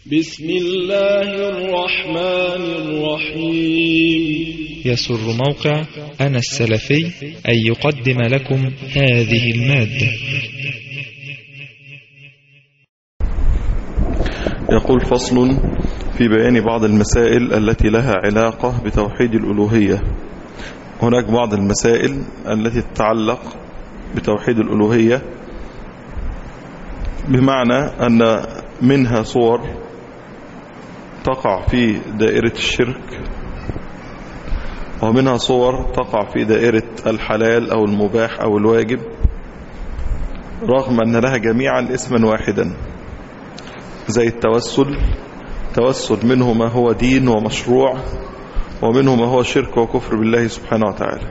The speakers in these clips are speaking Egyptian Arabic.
بسم الله الرحمن الرحيم يسر موقع أنا السلفي أن يقدم لكم هذه المادة يقول فصل في بيان بعض المسائل التي لها علاقة بتوحيد الألوهية هناك بعض المسائل التي تتعلق بتوحيد الألوهية بمعنى أن منها صور تقع في دائرة الشرك ومنها صور تقع في دائرة الحلال أو المباح أو الواجب رغم أن لها جميعا اسما واحدا زي التوسل توسل منه ما هو دين ومشروع ومنه ما هو شرك وكفر بالله سبحانه وتعالى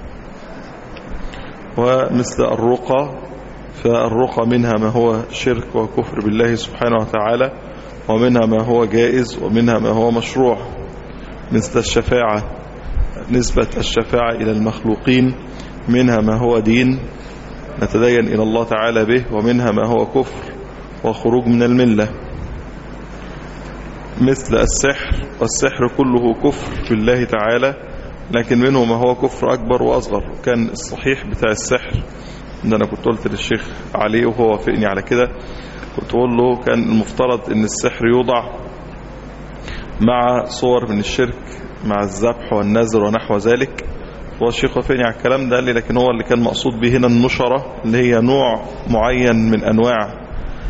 ومثل الرقى فالرقى منها ما هو شرك وكفر بالله سبحانه وتعالى ومنها ما هو جائز ومنها ما هو مشروع مثل الشفاعة نسبة الشفاعة إلى المخلوقين منها ما هو دين نتدين إلى الله تعالى به ومنها ما هو كفر وخروج من الملة مثل السحر والسحر كله كفر في الله تعالى لكن منه ما هو كفر أكبر وأصغر كان الصحيح بتاع السحر ده أنا كنت قلت للشيخ عليه وهو وافقني على كده كنت أقول له كان المفترض أن السحر يوضع مع صور من الشرك مع الذبح والنذر ونحو ذلك هو الشيخ وافقني على الكلام ده قال لي لكن هو اللي كان مقصود به هنا النشرة اللي هي نوع معين من أنواع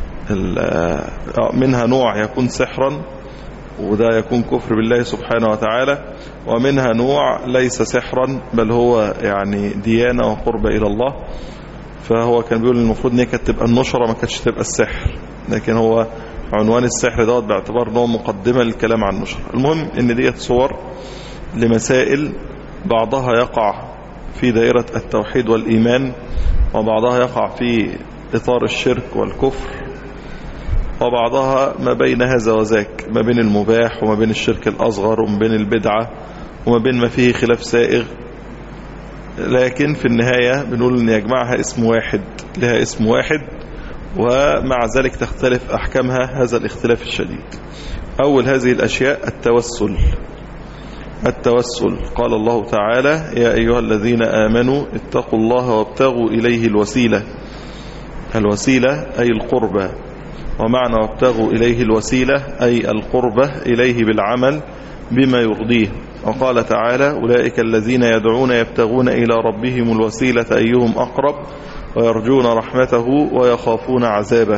منها نوع يكون سحرا وده يكون كفر بالله سبحانه وتعالى ومنها نوع ليس سحرا بل هو يعني ديانة وقرب إلى الله فهو كان بيقول المفروض ان هي كانت تبقى النشرة ما كانتش تبقى السحر لكن هو عنوان السحر دوت باعتبار ان هو مقدمة للكلام عن النشرة المهم ان ديت صور لمسائل بعضها يقع في دائرة التوحيد والإيمان وبعضها يقع في إطار الشرك والكفر وبعضها ما بين هذا وذاك ما بين المباح وما بين الشرك الأصغر وما بين البدعة وما بين ما فيه خلاف سائغ لكن في النهاية بنقول ان يجمعها اسم واحد لها اسم واحد ومع ذلك تختلف أحكامها هذا الاختلاف الشديد أول هذه الأشياء التوسل التوسل قال الله تعالى يا أيها الذين آمنوا اتقوا الله وابتغوا إليه الوسيلة الوسيلة أي القربة ومعنى وابتغوا إليه الوسيلة أي القربة إليه بالعمل بما يرضيه وقال تعالى أولئك الذين يدعون يبتغون إلى ربهم الوسيلة أيهم أقرب ويرجون رحمته ويخافون عذابه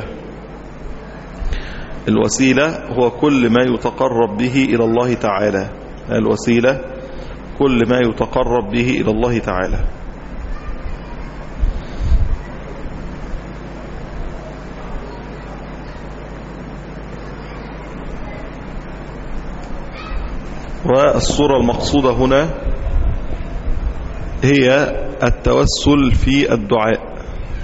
الوسيلة هو كل ما يتقرب به إلى الله تعالى الوسيلة كل ما يتقرب به إلى الله تعالى والصورة المقصودة هنا هي التوسل في الدعاء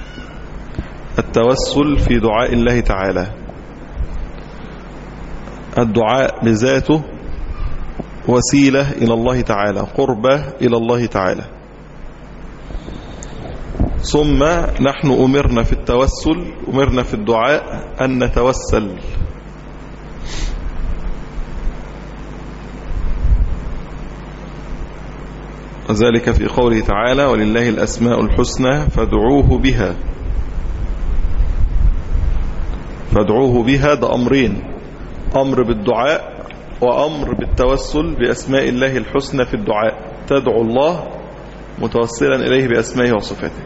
التوسل في دعاء الله تعالى الدعاء بذاته وسيلة إلى الله تعالى قربة إلى الله تعالى ثم نحن أمرنا في التوسل أمرنا في الدعاء أن نتوسل وذلك في قوله تعالى ولله الأسماء الحسنى فادعوه بها فادعوه بها ده أمرين أمر بالدعاء وأمر بالتوسل بأسماء الله الحسنى في الدعاء تدعو الله متوسلا إليه بأسمائه وصفاته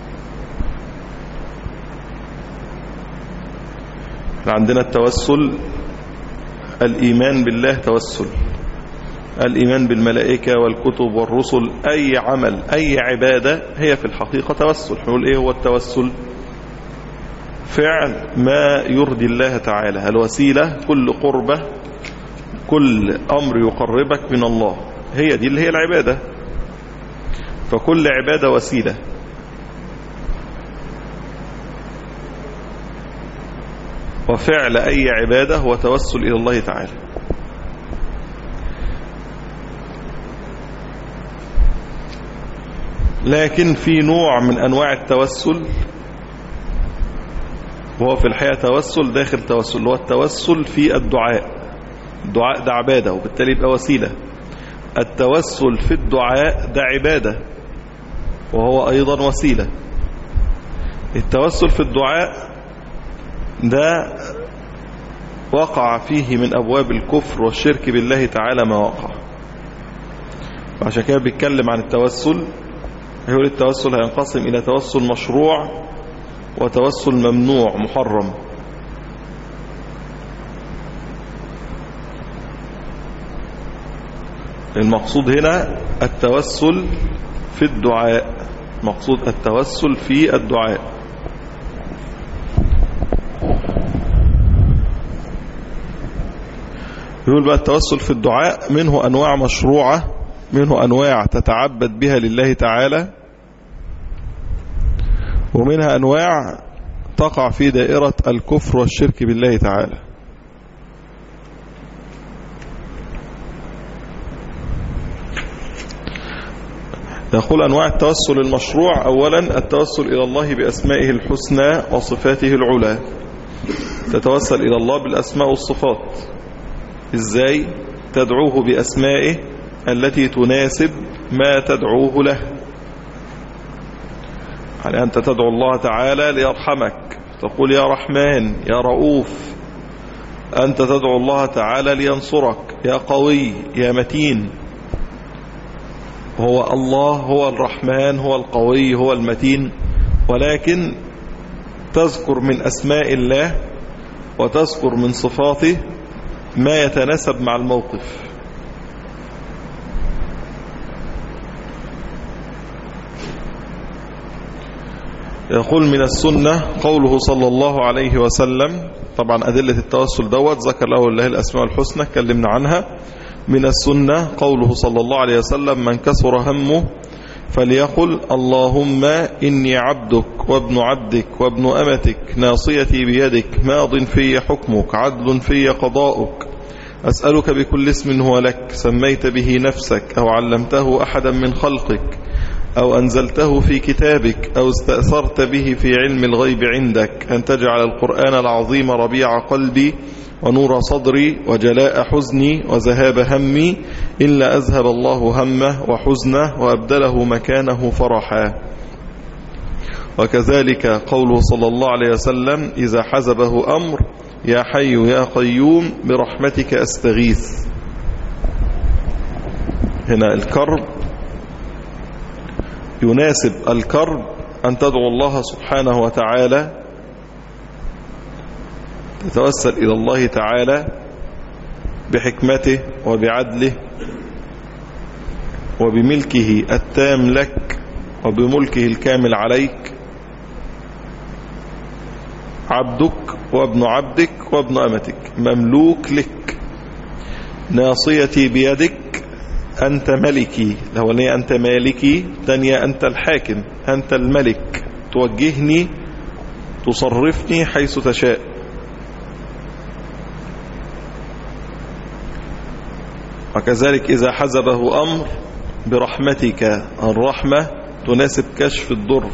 عندنا التوسل الإيمان بالله توسل الإيمان بالملائكة والكتب والرسل أي عمل أي عبادة هي في الحقيقة توسل نقول إيه هو التوسل فعل ما يرضي الله تعالى الوسيلة كل قربة كل أمر يقربك من الله هي دي اللي هي العبادة فكل عبادة وسيلة وفعل أي عبادة هو توسل إلى الله تعالى لكن في نوع من أنواع التوسل وهو في الحقيقة توسل داخل توسل هو التوسل في الدعاء الدعاء ده عبادة وبالتالي يبقى وسيلة التوسل في الدعاء ده عبادة وهو أيضا وسيلة التوسل في الدعاء ده وقع فيه من أبواب الكفر والشرك بالله تعالى ما وقع وعشان كده بيتكلم عن التوسل يقول التوسل هينقسم إلى توسل مشروع وتوسل ممنوع محرم المقصود هنا التوسل في الدعاء مقصود التوسل في الدعاء يقول بقى التوسل في الدعاء منه أنواع مشروعة منه أنواع تتعبد بها لله تعالى ومنها أنواع تقع في دائرة الكفر والشرك بالله تعالى يقول أنواع التوسل المشروع أولا التوسل إلى الله بأسمائه الحسنى وصفاته العلى تتوسل إلى الله بالأسماء والصفات إزاي تدعوه بأسمائه التي تناسب ما تدعوه له يعني أنت تدعو الله تعالى ليرحمك تقول يا رحمن يا رؤوف أنت تدعو الله تعالى لينصرك يا قوي يا متين هو الله هو الرحمن هو القوي هو المتين ولكن تذكر من أسماء الله وتذكر من صفاته ما يتناسب مع الموقف يقول من السنة قوله صلى الله عليه وسلم طبعا أدلة التوسل دوت ذكر له الله الأسماء الحسنى كلمنا عنها من السنة قوله صلى الله عليه وسلم من كسر همه فليقل اللهم إني عبدك وابن عبدك وابن أمتك ناصيتي بيدك ماض في حكمك عدل في قضاؤك أسألك بكل اسم هو لك سميت به نفسك أو علمته أحدا من خلقك أو أنزلته في كتابك أو استأثرت به في علم الغيب عندك أن تجعل القرآن العظيم ربيع قلبي ونور صدري وجلاء حزني وذهاب همي إلا أذهب الله همه وحزنه وأبدله مكانه فرحا وكذلك قوله صلى الله عليه وسلم إذا حزبه أمر يا حي يا قيوم برحمتك أستغيث هنا الكرب يناسب الكرب أن تدعو الله سبحانه وتعالى تتوسل إلى الله تعالى بحكمته وبعدله وبملكه التام لك وبملكه الكامل عليك عبدك وابن عبدك وابن أمتك مملوك لك ناصيتي بيدك أنت ملكي الأولانية أنت مالكي ثانية أنت الحاكم أنت الملك توجهني تصرفني حيث تشاء وكذلك إذا حزبه أمر برحمتك الرحمة تناسب كشف الضر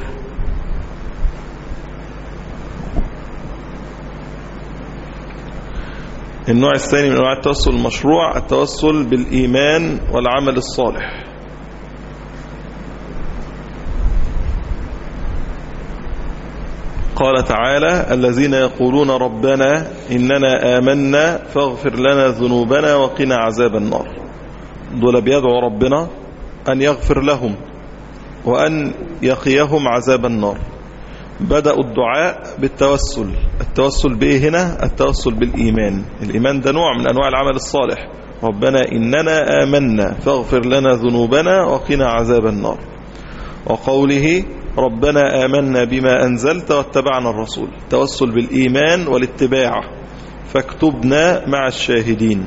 النوع الثاني من أنواع التوسل المشروع التوسل بالإيمان والعمل الصالح قال تعالى الذين يقولون ربنا إننا آمنا فاغفر لنا ذنوبنا وقنا عذاب النار دول بيدعوا ربنا أن يغفر لهم وأن يقيهم عذاب النار بدأوا الدعاء بالتوسل التوسل بإيه هنا التوسل بالإيمان الإيمان ده نوع من أنواع العمل الصالح ربنا إننا آمنا فاغفر لنا ذنوبنا وقنا عذاب النار وقوله ربنا آمنا بما أنزلت واتبعنا الرسول توسل بالإيمان والاتباع فاكتبنا مع الشاهدين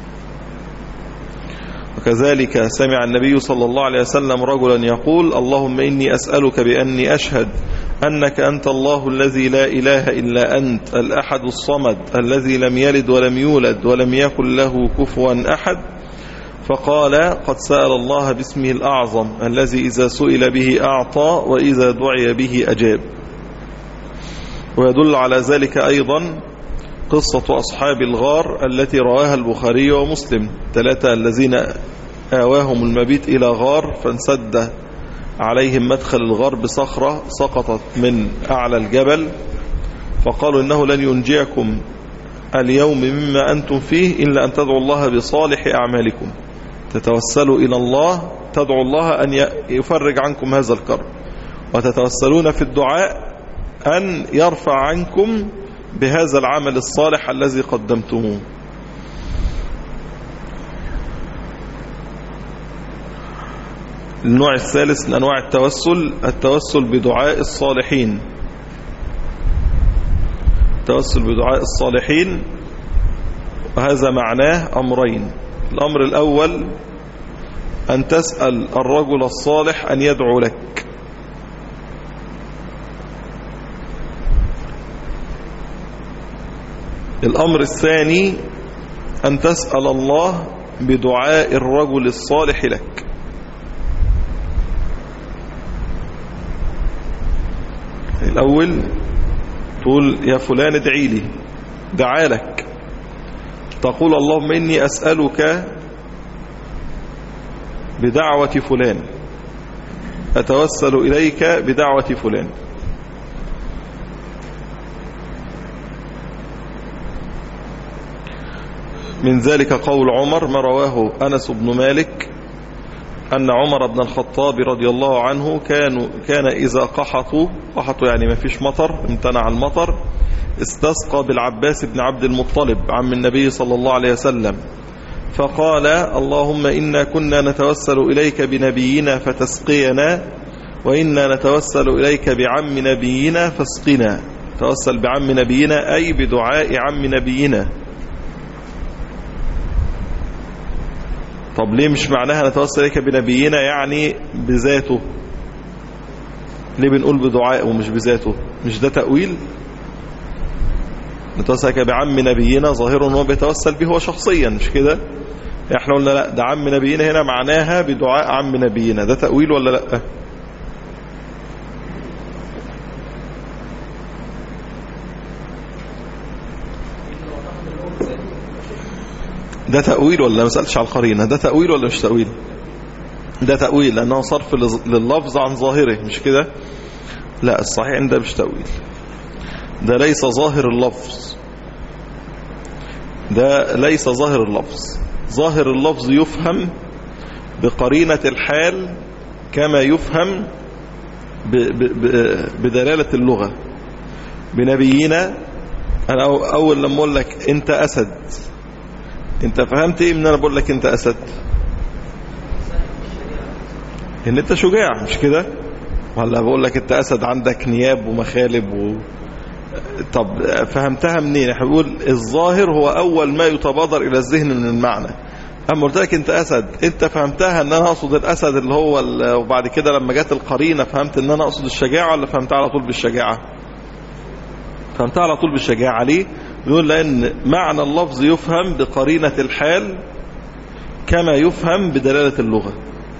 وكذلك سمع النبي صلى الله عليه وسلم رجلا يقول اللهم إني أسألك بأني أشهد أنك أنت الله الذي لا إله إلا أنت الأحد الصمد الذي لم يلد ولم يولد ولم يكن له كفوا أحد فقال قد سأل الله باسمه الأعظم الذي إذا سئل به أعطى وإذا دعي به أجاب ويدل على ذلك أيضا قصة أصحاب الغار التي رواها البخاري ومسلم ثلاثة الذين آواهم المبيت إلى غار فانسد عليهم مدخل الغار بصخرة سقطت من أعلى الجبل فقالوا إنه لن ينجيكم اليوم مما أنتم فيه إلا أن تدعوا الله بصالح أعمالكم تتوسلوا إلى الله تدعوا الله أن يفرج عنكم هذا الكرب وتتوسلون في الدعاء أن يرفع عنكم بهذا العمل الصالح الذي قدمتموه النوع الثالث من أنواع التوسل التوسل بدعاء الصالحين التوسل بدعاء الصالحين وهذا معناه أمرين الأمر الأول أن تسأل الرجل الصالح أن يدعو لك الأمر الثاني أن تسأل الله بدعاء الرجل الصالح لك الأول تقول يا فلان ادعي لي دعا لك تقول اللهم إني أسألك بدعوة فلان أتوسل إليك بدعوة فلان من ذلك قول عمر ما رواه أنس بن مالك أن عمر بن الخطاب رضي الله عنه كانوا كان إذا قحطوا قحطوا يعني ما فيش مطر امتنع المطر استسقى بالعباس بن عبد المطلب عم النبي صلى الله عليه وسلم فقال اللهم إنا كنا نتوسل إليك بنبينا فتسقينا وإنا نتوسل إليك بعم نبينا فاسقنا توسل بعم نبينا أي بدعاء عم نبينا طب ليه مش معناها نتوسل إليك بنبينا يعني بذاته ليه بنقول بدعاء ومش بذاته مش ده تأويل نتوسل إليك بعم نبينا ظاهر أنه بيتوسل به هو شخصيا مش كده احنا قلنا لا ده عم نبينا هنا معناها بدعاء عم نبينا ده تأويل ولا لا ده تأويل ولا ما سألتش على القرينة ده تأويل ولا مش تأويل ده تأويل لأنه صرف لللفظ عن ظاهره مش كده لا الصحيح ان ده مش تأويل ده ليس ظاهر اللفظ ده ليس ظاهر اللفظ ظاهر اللفظ يفهم بقرينة الحال كما يفهم بدلالة اللغة بنبينا أنا أول لما أقول لك أنت أسد أنت فهمت إيه من أنا بقول لك أنت أسد إن أنت شجاع مش كده ولا بقول لك أنت أسد عندك نياب ومخالب و... طب فهمتها منين احنا بنقول الظاهر هو أول ما يتبادر إلى الذهن من المعنى أما قلت لك أنت أسد أنت فهمتها أن أنا أقصد الأسد اللي هو وبعد كده لما جت القرينة فهمت أن أنا أقصد الشجاعة ولا فهمتها على طول بالشجاعة فهمتها على طول بالشجاعة ليه يقول لأن معنى اللفظ يفهم بقرينة الحال كما يفهم بدلالة اللغة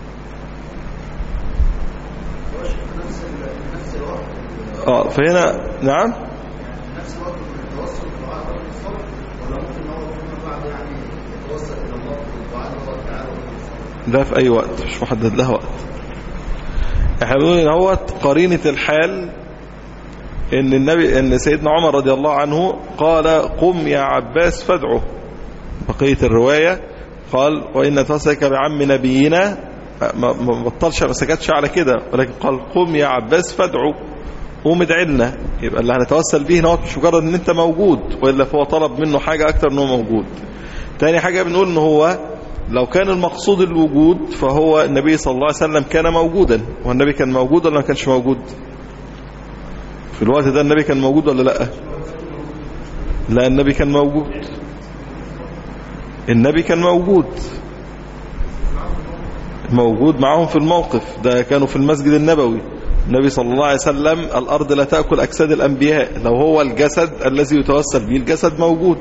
اه فهنا نعم ده في اي وقت مش محدد لها وقت احنا بنقول ان هو قرينة الحال ان النبي ان سيدنا عمر رضي الله عنه قال قم يا عباس فادعه بقية الرواية قال وإن تصلك بعم نبينا ما بطلش ما سكتش على كده ولكن قال قم يا عباس فادعه قوم ادعي لنا يبقى اللي هنتوسل به هنا مش مجرد ان انت موجود والا فهو طلب منه حاجة اكتر ان هو موجود تاني حاجة بنقول ان هو لو كان المقصود الوجود فهو النبي صلى الله عليه وسلم كان موجودا والنبي كان موجود ولا ما كانش موجود في الوقت ده النبي كان موجود ولا لا لا النبي كان موجود النبي كان موجود موجود معهم في الموقف ده كانوا في المسجد النبوي النبي صلى الله عليه وسلم الأرض لا تأكل أجساد الأنبياء لو هو الجسد الذي يتوسل به الجسد موجود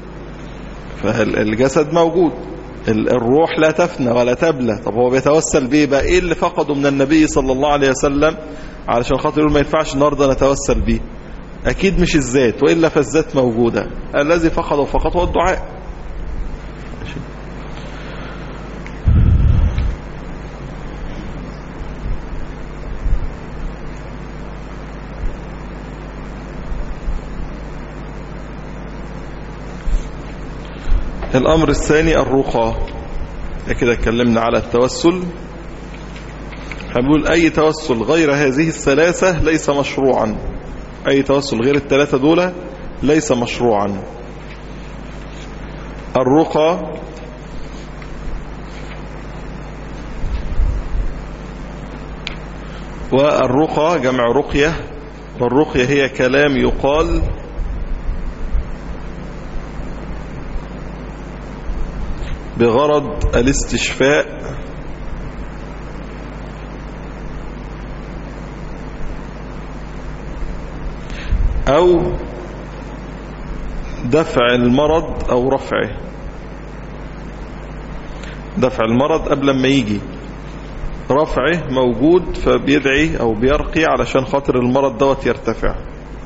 فالجسد موجود الروح لا تفنى ولا تبلى طب هو بيتوسل بيه بقى ايه اللي فقده من النبي صلى الله عليه وسلم علشان خاطر يقول ما ينفعش النهارده نتوسل بيه أكيد مش الذات وإلا فالذات موجودة الذي فقد فقط هو الدعاء الأمر الثاني الرقى كده اتكلمنا على التوسل هنقول أي توسل غير هذه الثلاثة ليس مشروعا أي توسل غير الثلاثة دول ليس مشروعا الرقى والرقى جمع رقية والرقية هي كلام يقال بغرض الاستشفاء أو دفع المرض أو رفعه دفع المرض قبل ما يجي رفعه موجود فبيدعي أو بيرقي علشان خاطر المرض دوت يرتفع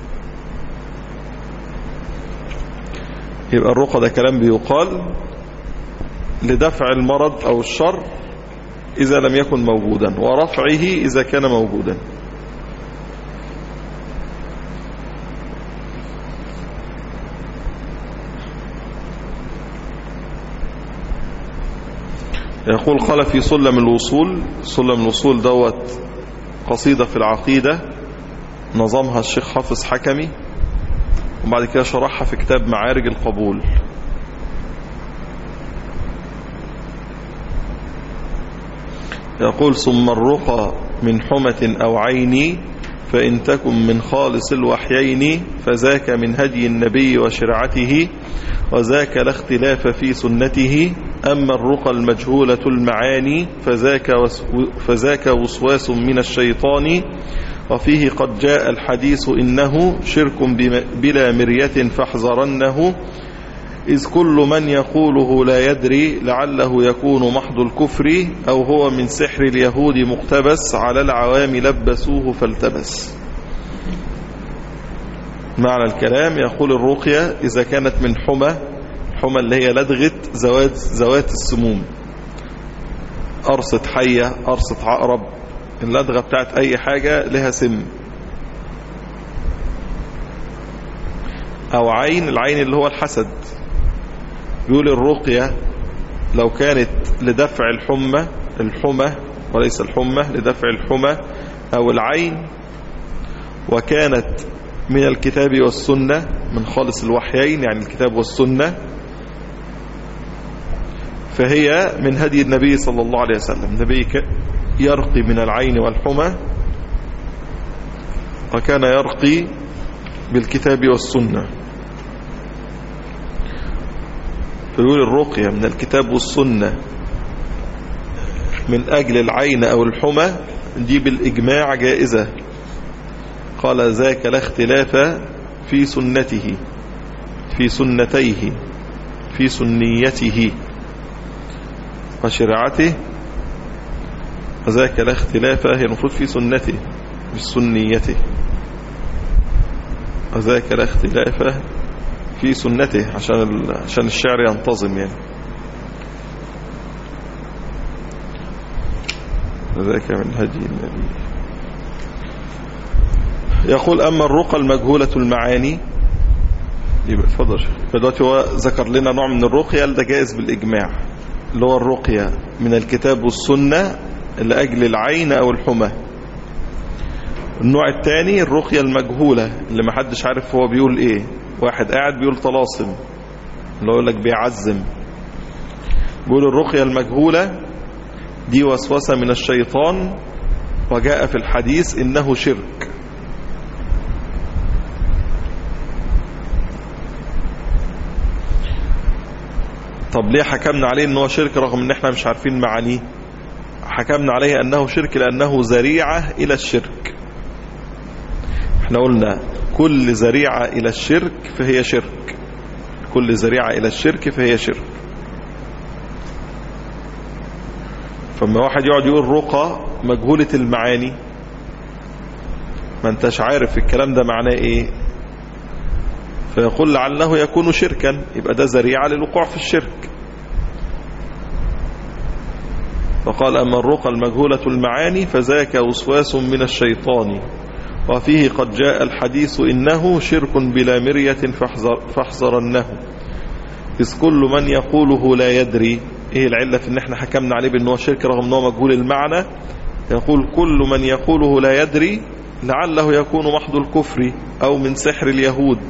يبقى الرقى ده كلام بيقال لدفع المرض أو الشر إذا لم يكن موجودا ورفعه إذا كان موجودا يقول قال في سلم الوصول سلم الوصول دوت قصيدة في العقيدة نظمها الشيخ حافظ حكمي وبعد كده شرحها في كتاب معارج القبول يقول ثم الرقى من حمة أو عين فإن تكن من خالص الوحيين فذاك من هدي النبي وشرعته وذاك لا اختلاف في سنته أما الرقى المجهولة المعاني فذاك, فذاك وسواس من الشيطان وفيه قد جاء الحديث إنه شرك بلا مرية فاحذرنه إذ كل من يقوله لا يدري لعله يكون محض الكفر أو هو من سحر اليهود مقتبس على العوام لبسوه فالتبس معنى الكلام يقول الرقية إذا كانت من حمى حمى اللي هي لدغة زوات, زوات السموم قرصة حية قرصة عقرب اللدغة بتاعت أي حاجة لها سم أو عين العين اللي هو الحسد بيقول الرقية لو كانت لدفع الحمى الحمى وليس الحمى لدفع الحمى أو العين وكانت من الكتاب والسنة من خالص الوحيين يعني الكتاب والسنة فهي من هدي النبي صلى الله عليه وسلم النبي يرقي من العين والحمى وكان يرقي بالكتاب والسنة فيقول الرقية من الكتاب والسنة من أجل العين أو الحمى دي بالإجماع جائزة قال ذاك لا اختلاف في سنته في سنتيه في سنيته وشرعته وذاك لا اختلاف هي المفروض في سنته في سنيته وذاك لا اختلاف في سنته عشان عشان الشعر ينتظم يعني وذاك من هدي النبي يقول أما الرقى المجهولة المعاني يبقى اتفضل فدلوقتي هو ذكر لنا نوع من الرقية ده جائز بالإجماع اللي هو الرقية من الكتاب والسنة لأجل العين أو الحمى النوع الثاني الرقية المجهولة اللي ما حدش عارف هو بيقول ايه واحد قاعد بيقول طلاسم اللي يقول لك بيعزم بيقول الرقية المجهولة دي وسوسة من الشيطان وجاء في الحديث إنه شرك طب ليه حكمنا عليه انه شرك رغم ان احنا مش عارفين معانيه حكمنا عليه انه شرك لانه ذريعة الى الشرك احنا قلنا كل ذريعة الى الشرك فهي شرك كل ذريعة الى الشرك فهي شرك فما واحد يقعد يقول رقى مجهولة المعاني ما انتش عارف الكلام ده معناه ايه فيقول لعله يكون شركا يبقى ده ذريعة للوقوع في الشرك فقال أما الرقى المجهولة المعاني فذاك وسواس من الشيطان وفيه قد جاء الحديث إنه شرك بلا مرية فاحذر فاحذرنه إذ كل من يقوله لا يدري إيه العلة في إن احنا حكمنا عليه بأنه شرك رغم أنه مجهول المعنى يقول كل من يقوله لا يدري لعله يكون محض الكفر أو من سحر اليهود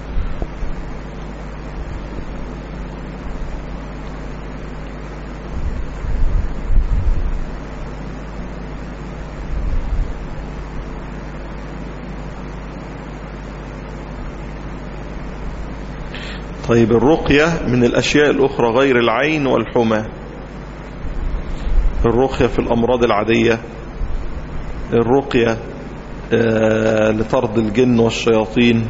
طيب الرقية من الأشياء الأخرى غير العين والحمى الرقية في الأمراض العادية الرقية آه لطرد الجن والشياطين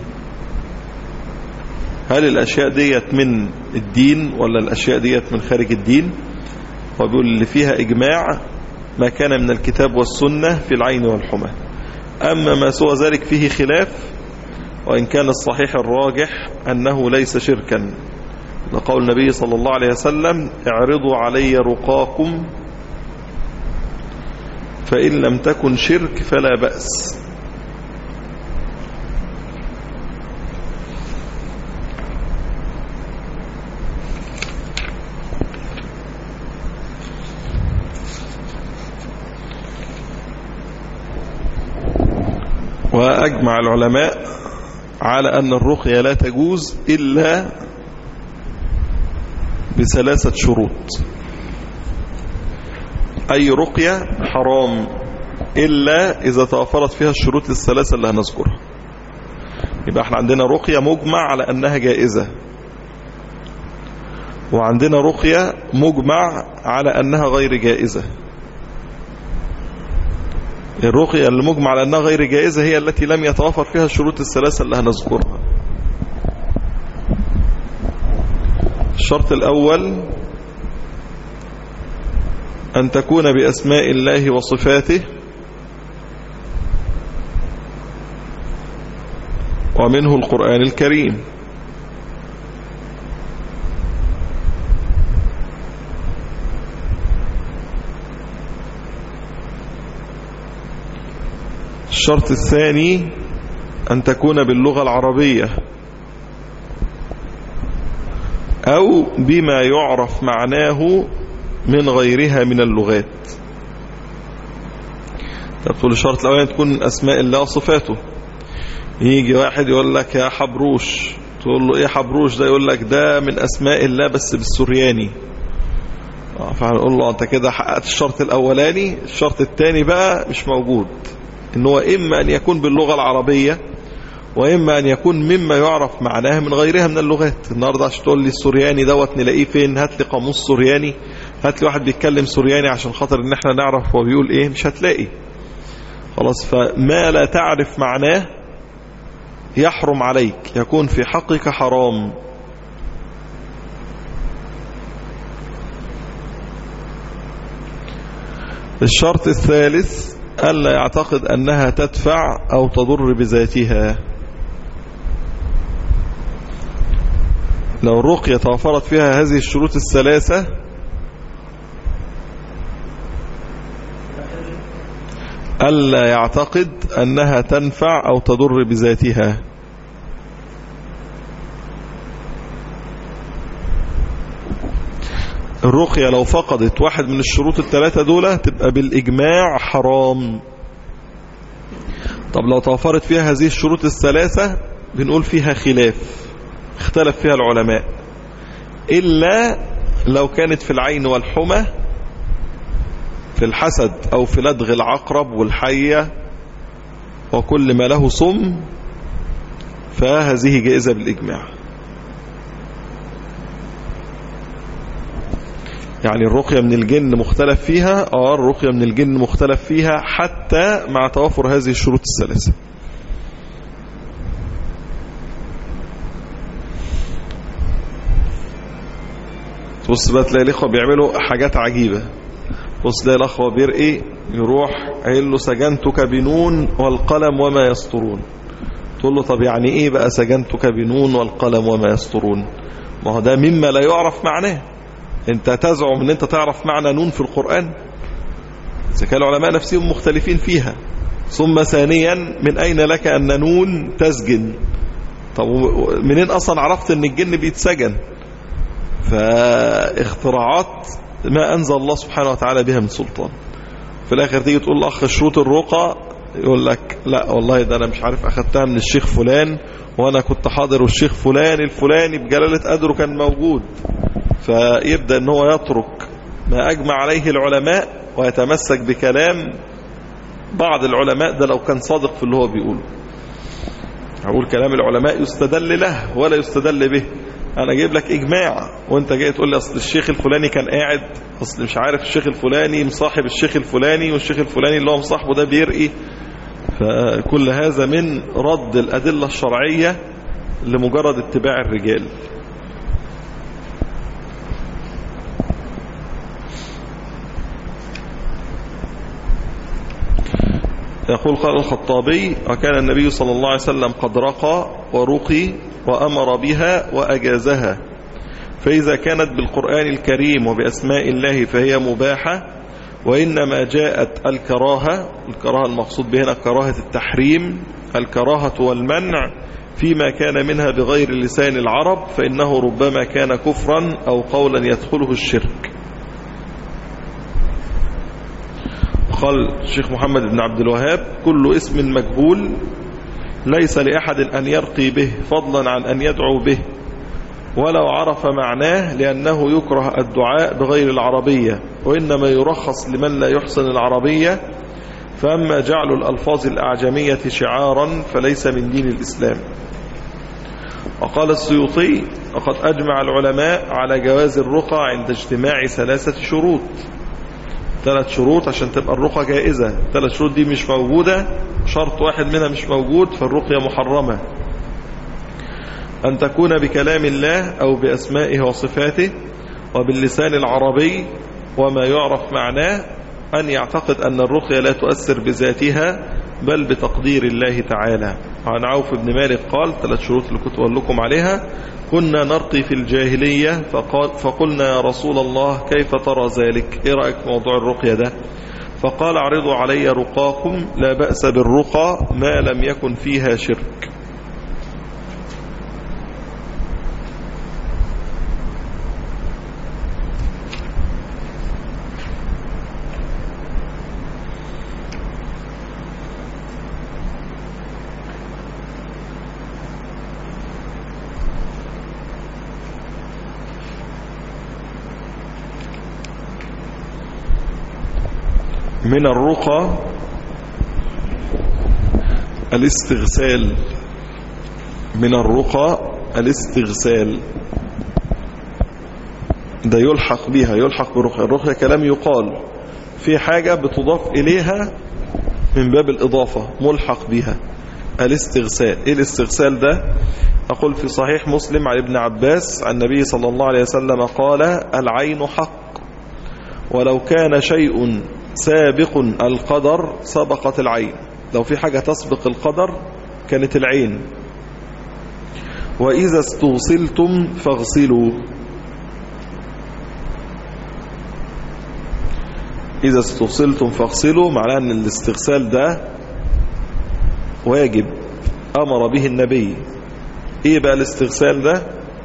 هل الأشياء ديت من الدين ولا الأشياء ديت من خارج الدين وبيقول اللي فيها إجماع ما كان من الكتاب والسنة في العين والحمى أما ما سوى ذلك فيه خلاف وإن كان الصحيح الراجح أنه ليس شركا لقول النبي صلى الله عليه وسلم اعرضوا علي رقاكم فإن لم تكن شرك فلا بأس وأجمع العلماء على أن الرقية لا تجوز إلا بثلاثة شروط أي رقية حرام إلا إذا توفرت فيها الشروط الثلاثة اللي هنذكرها يبقى احنا عندنا رقية مجمع على أنها جائزة وعندنا رقية مجمع على أنها غير جائزة الرقية المجمع على أنها غير جائزة هي التي لم يتوافر فيها الشروط الثلاثة اللي هنذكرها الشرط الأول أن تكون بأسماء الله وصفاته ومنه القرآن الكريم الشرط الثاني أن تكون باللغة العربية أو بما يعرف معناه من غيرها من اللغات تقول الشرط الأولاني تكون أسماء الله وصفاته يجي واحد يقول لك يا حبروش تقول له ايه حبروش ده يقول لك ده من أسماء الله بس بالسورياني فهنقول له انت كده حققت الشرط الأولاني الشرط الثاني بقى مش موجود ان هو إما أن يكون باللغة العربية وإما أن يكون مما يعرف معناها من غيرها من اللغات النهاردة عشان تقول لي السورياني دوت نلاقيه فين هات لي قاموس سورياني هات لي واحد بيتكلم سورياني عشان خاطر ان احنا نعرف هو بيقول ايه مش هتلاقي خلاص فما لا تعرف معناه يحرم عليك يكون في حقك حرام الشرط الثالث ألا يعتقد أنها تدفع أو تضر بذاتها لو الرقية توفرت فيها هذه الشروط الثلاثة ألا يعتقد أنها تنفع أو تضر بذاتها الرقية لو فقدت واحد من الشروط الثلاثة دول تبقى بالإجماع حرام طب لو توفرت فيها هذه الشروط الثلاثة بنقول فيها خلاف اختلف فيها العلماء إلا لو كانت في العين والحمى في الحسد أو في لدغ العقرب والحية وكل ما له صم فهذه جائزة بالإجماع يعني الرقية من الجن مختلف فيها اه الرقية من الجن مختلف فيها حتى مع توافر هذه الشروط الثلاثة بص بقى تلاقي الاخوه بيعملوا حاجات عجيبة بص تلاقي الاخوه بيرقي يروح قايل له سجنتك بنون والقلم وما يسطرون تقول له طب يعني ايه بقى سجنتك بنون والقلم وما يسطرون ما هو ده مما لا يعرف معناه انت تزعم ان انت تعرف معنى نون في القرآن إذا كان العلماء نفسهم مختلفين فيها ثم ثانيا من أين لك أن نون تسجن طب منين أصلا عرفت أن الجن بيتسجن فاختراعات ما أنزل الله سبحانه وتعالى بها من سلطان في الآخر تيجي تقول الأخ شروط الرقى يقول لك لا والله ده أنا مش عارف أخدتها من الشيخ فلان وأنا كنت حاضر والشيخ فلان الفلاني بجلالة قدره كان موجود فيبدأ أن هو يترك ما أجمع عليه العلماء ويتمسك بكلام بعض العلماء ده لو كان صادق في اللي هو بيقوله أقول كلام العلماء يستدل له ولا يستدل به أنا أجيب لك إجماع وأنت جاي تقول لي أصل الشيخ الفلاني كان قاعد أصل مش عارف الشيخ الفلاني مصاحب الشيخ الفلاني والشيخ الفلاني اللي هو مصاحبه ده بيرقي فكل هذا من رد الأدلة الشرعية لمجرد اتباع الرجال يقول قال الخطابي وكان النبي صلى الله عليه وسلم قد رقى ورقي وأمر بها وأجازها فإذا كانت بالقرآن الكريم وبأسماء الله فهي مباحة وإنما جاءت الكراهة الكراهة المقصود بهنا كراهة التحريم الكراهة والمنع فيما كان منها بغير لسان العرب فإنه ربما كان كفرا أو قولا يدخله الشرك قال الشيخ محمد بن عبد الوهاب كل اسم مجهول ليس لأحد أن يرقي به فضلا عن أن يدعو به ولو عرف معناه لأنه يكره الدعاء بغير العربية وإنما يرخص لمن لا يحسن العربية فأما جعل الألفاظ الأعجمية شعارا فليس من دين الإسلام وقال السيوطي وقد أجمع العلماء على جواز الرقى عند اجتماع ثلاثة شروط ثلاث شروط عشان تبقى الرقى جائزة ثلاث شروط دي مش موجودة شرط واحد منها مش موجود فالرقية محرمة أن تكون بكلام الله أو بأسمائه وصفاته وباللسان العربي وما يعرف معناه أن يعتقد أن الرقية لا تؤثر بذاتها بل بتقدير الله تعالى عن عوف بن مالك قال ثلاث شروط اللي كنت أقول لكم عليها كنا نرقي في الجاهلية فقال فقلنا يا رسول الله كيف ترى ذلك ايه رأيك في موضوع الرقية ده فقال اعرضوا علي رقاكم لا بأس بالرقى ما لم يكن فيها شرك من الرقى الاستغسال من الرقى الاستغسال ده يلحق بها يلحق برقية الرقية كلام يقال في حاجة بتضاف إليها من باب الإضافة ملحق بها الاستغسال إيه الاستغسال ده أقول في صحيح مسلم عن ابن عباس عن النبي صلى الله عليه وسلم قال العين حق ولو كان شيء سابق القدر سبقت العين لو في حاجة تسبق القدر كانت العين وإذا استوصلتم فاغسلوا إذا استوصلتم فاغسلوا معناه أن الاستغسال ده واجب أمر به النبي إيه بقى الاستغسال ده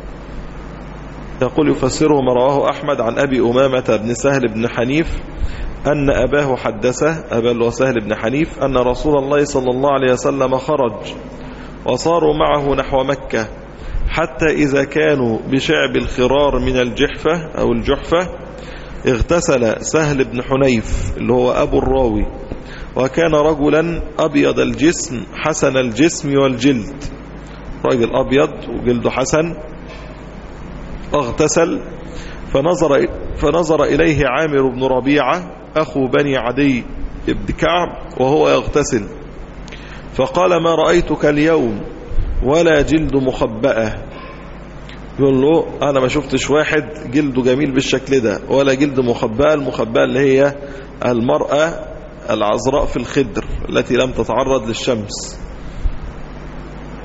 يقول يفسره ما رواه أحمد عن أبي أمامة بن سهل بن حنيف أن أباه حدثه أبا اللي سهل بن حنيف أن رسول الله صلى الله عليه وسلم خرج وصاروا معه نحو مكة حتى إذا كانوا بشعب الخرار من الجحفة أو الجحفة اغتسل سهل بن حنيف اللي هو أبو الراوي وكان رجلا أبيض الجسم حسن الجسم والجلد راجل أبيض وجلده حسن اغتسل فنظر, فنظر إليه عامر بن ربيعة أخو بني عدي بن كعب وهو يغتسل فقال ما رأيتك اليوم ولا جلد مخبأة يقول له أنا ما شفتش واحد جلده جميل بالشكل ده ولا جلد مخبأة المخبأة اللي هي المرأة العذراء في الخدر التي لم تتعرض للشمس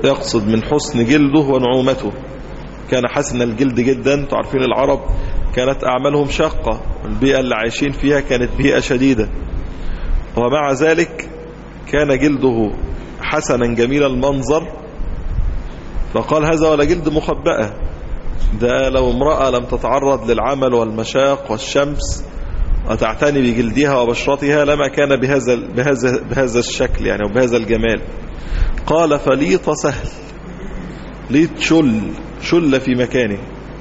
يقصد من حسن جلده ونعومته كان حسن الجلد جدا تعرفين العرب كانت أعمالهم شاقة البيئة اللي عايشين فيها كانت بيئة شديدة ومع ذلك كان جلده حسنا جميل المنظر فقال هذا ولا جلد مخبأة ده لو امرأة لم تتعرض للعمل والمشاق والشمس وتعتني بجلدها وبشرتها لما كان بهذا بهذا بهذا الشكل يعني وبهذا الجمال قال فليط سهل ليط شل شل في مكانه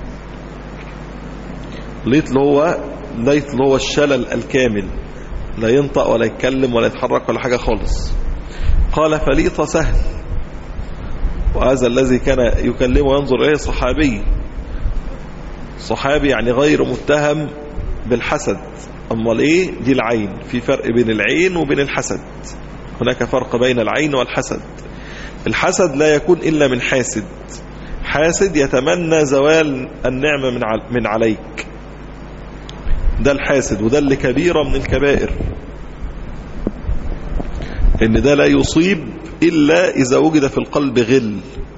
ليط اللي هو ليط اللي هو الشلل الكامل لا ينطق ولا يتكلم ولا يتحرك ولا حاجة خالص قال فليط سهل وهذا الذي كان يكلمه وينظر إليه صحابي صحابي يعني غير متهم بالحسد أما الايه دي العين في فرق بين العين وبين الحسد هناك فرق بين العين والحسد الحسد لا يكون إلا من حاسد حاسد يتمنى زوال النعمة من من عليك ده الحاسد وده اللي كبيرة من الكبائر ان ده لا يصيب إلا إذا وجد في القلب غل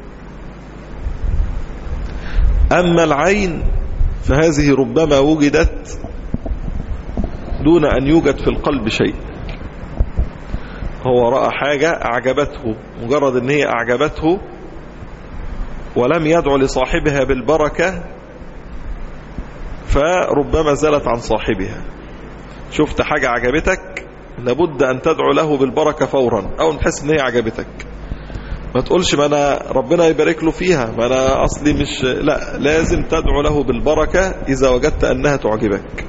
أما العين فهذه ربما وجدت دون أن يوجد في القلب شيء هو رأى حاجة أعجبته مجرد أن هي أعجبته ولم يدعو لصاحبها بالبركة فربما زالت عن صاحبها شفت حاجة عجبتك لابد أن تدعو له بالبركة فورا أو نحس أن هي عجبتك ما تقولش ما أنا ربنا يبارك له فيها ما أنا أصلي مش لا لازم تدعو له بالبركة إذا وجدت أنها تعجبك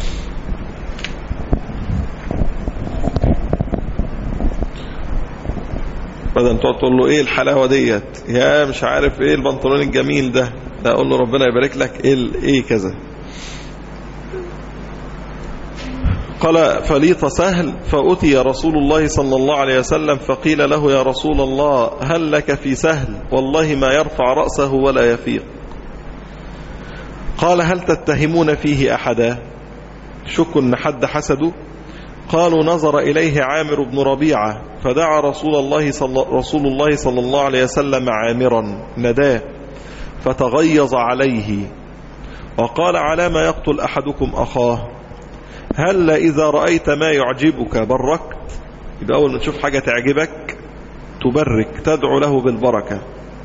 بدل تقعد تقول له ايه الحلاوه ديت يا مش عارف ايه البنطلون الجميل ده لا اقول له ربنا يبارك لك ايه ايه كذا قال فليط سهل فأتي رسول الله صلى الله عليه وسلم فقيل له يا رسول الله هل لك في سهل والله ما يرفع رأسه ولا يفيق قال هل تتهمون فيه أحدا شك أن حد حسده قالوا نظر إليه عامر بن ربيعة فدعا رسول الله صلى, رسول الله صلى الله عليه وسلم عامرا نداه فتغيظ عليه وقال على ما يقتل أحدكم أخاه هل إذا رأيت ما يعجبك بركت يبقى أول ما تشوف حاجة تعجبك تبرك تدعو له بالبركة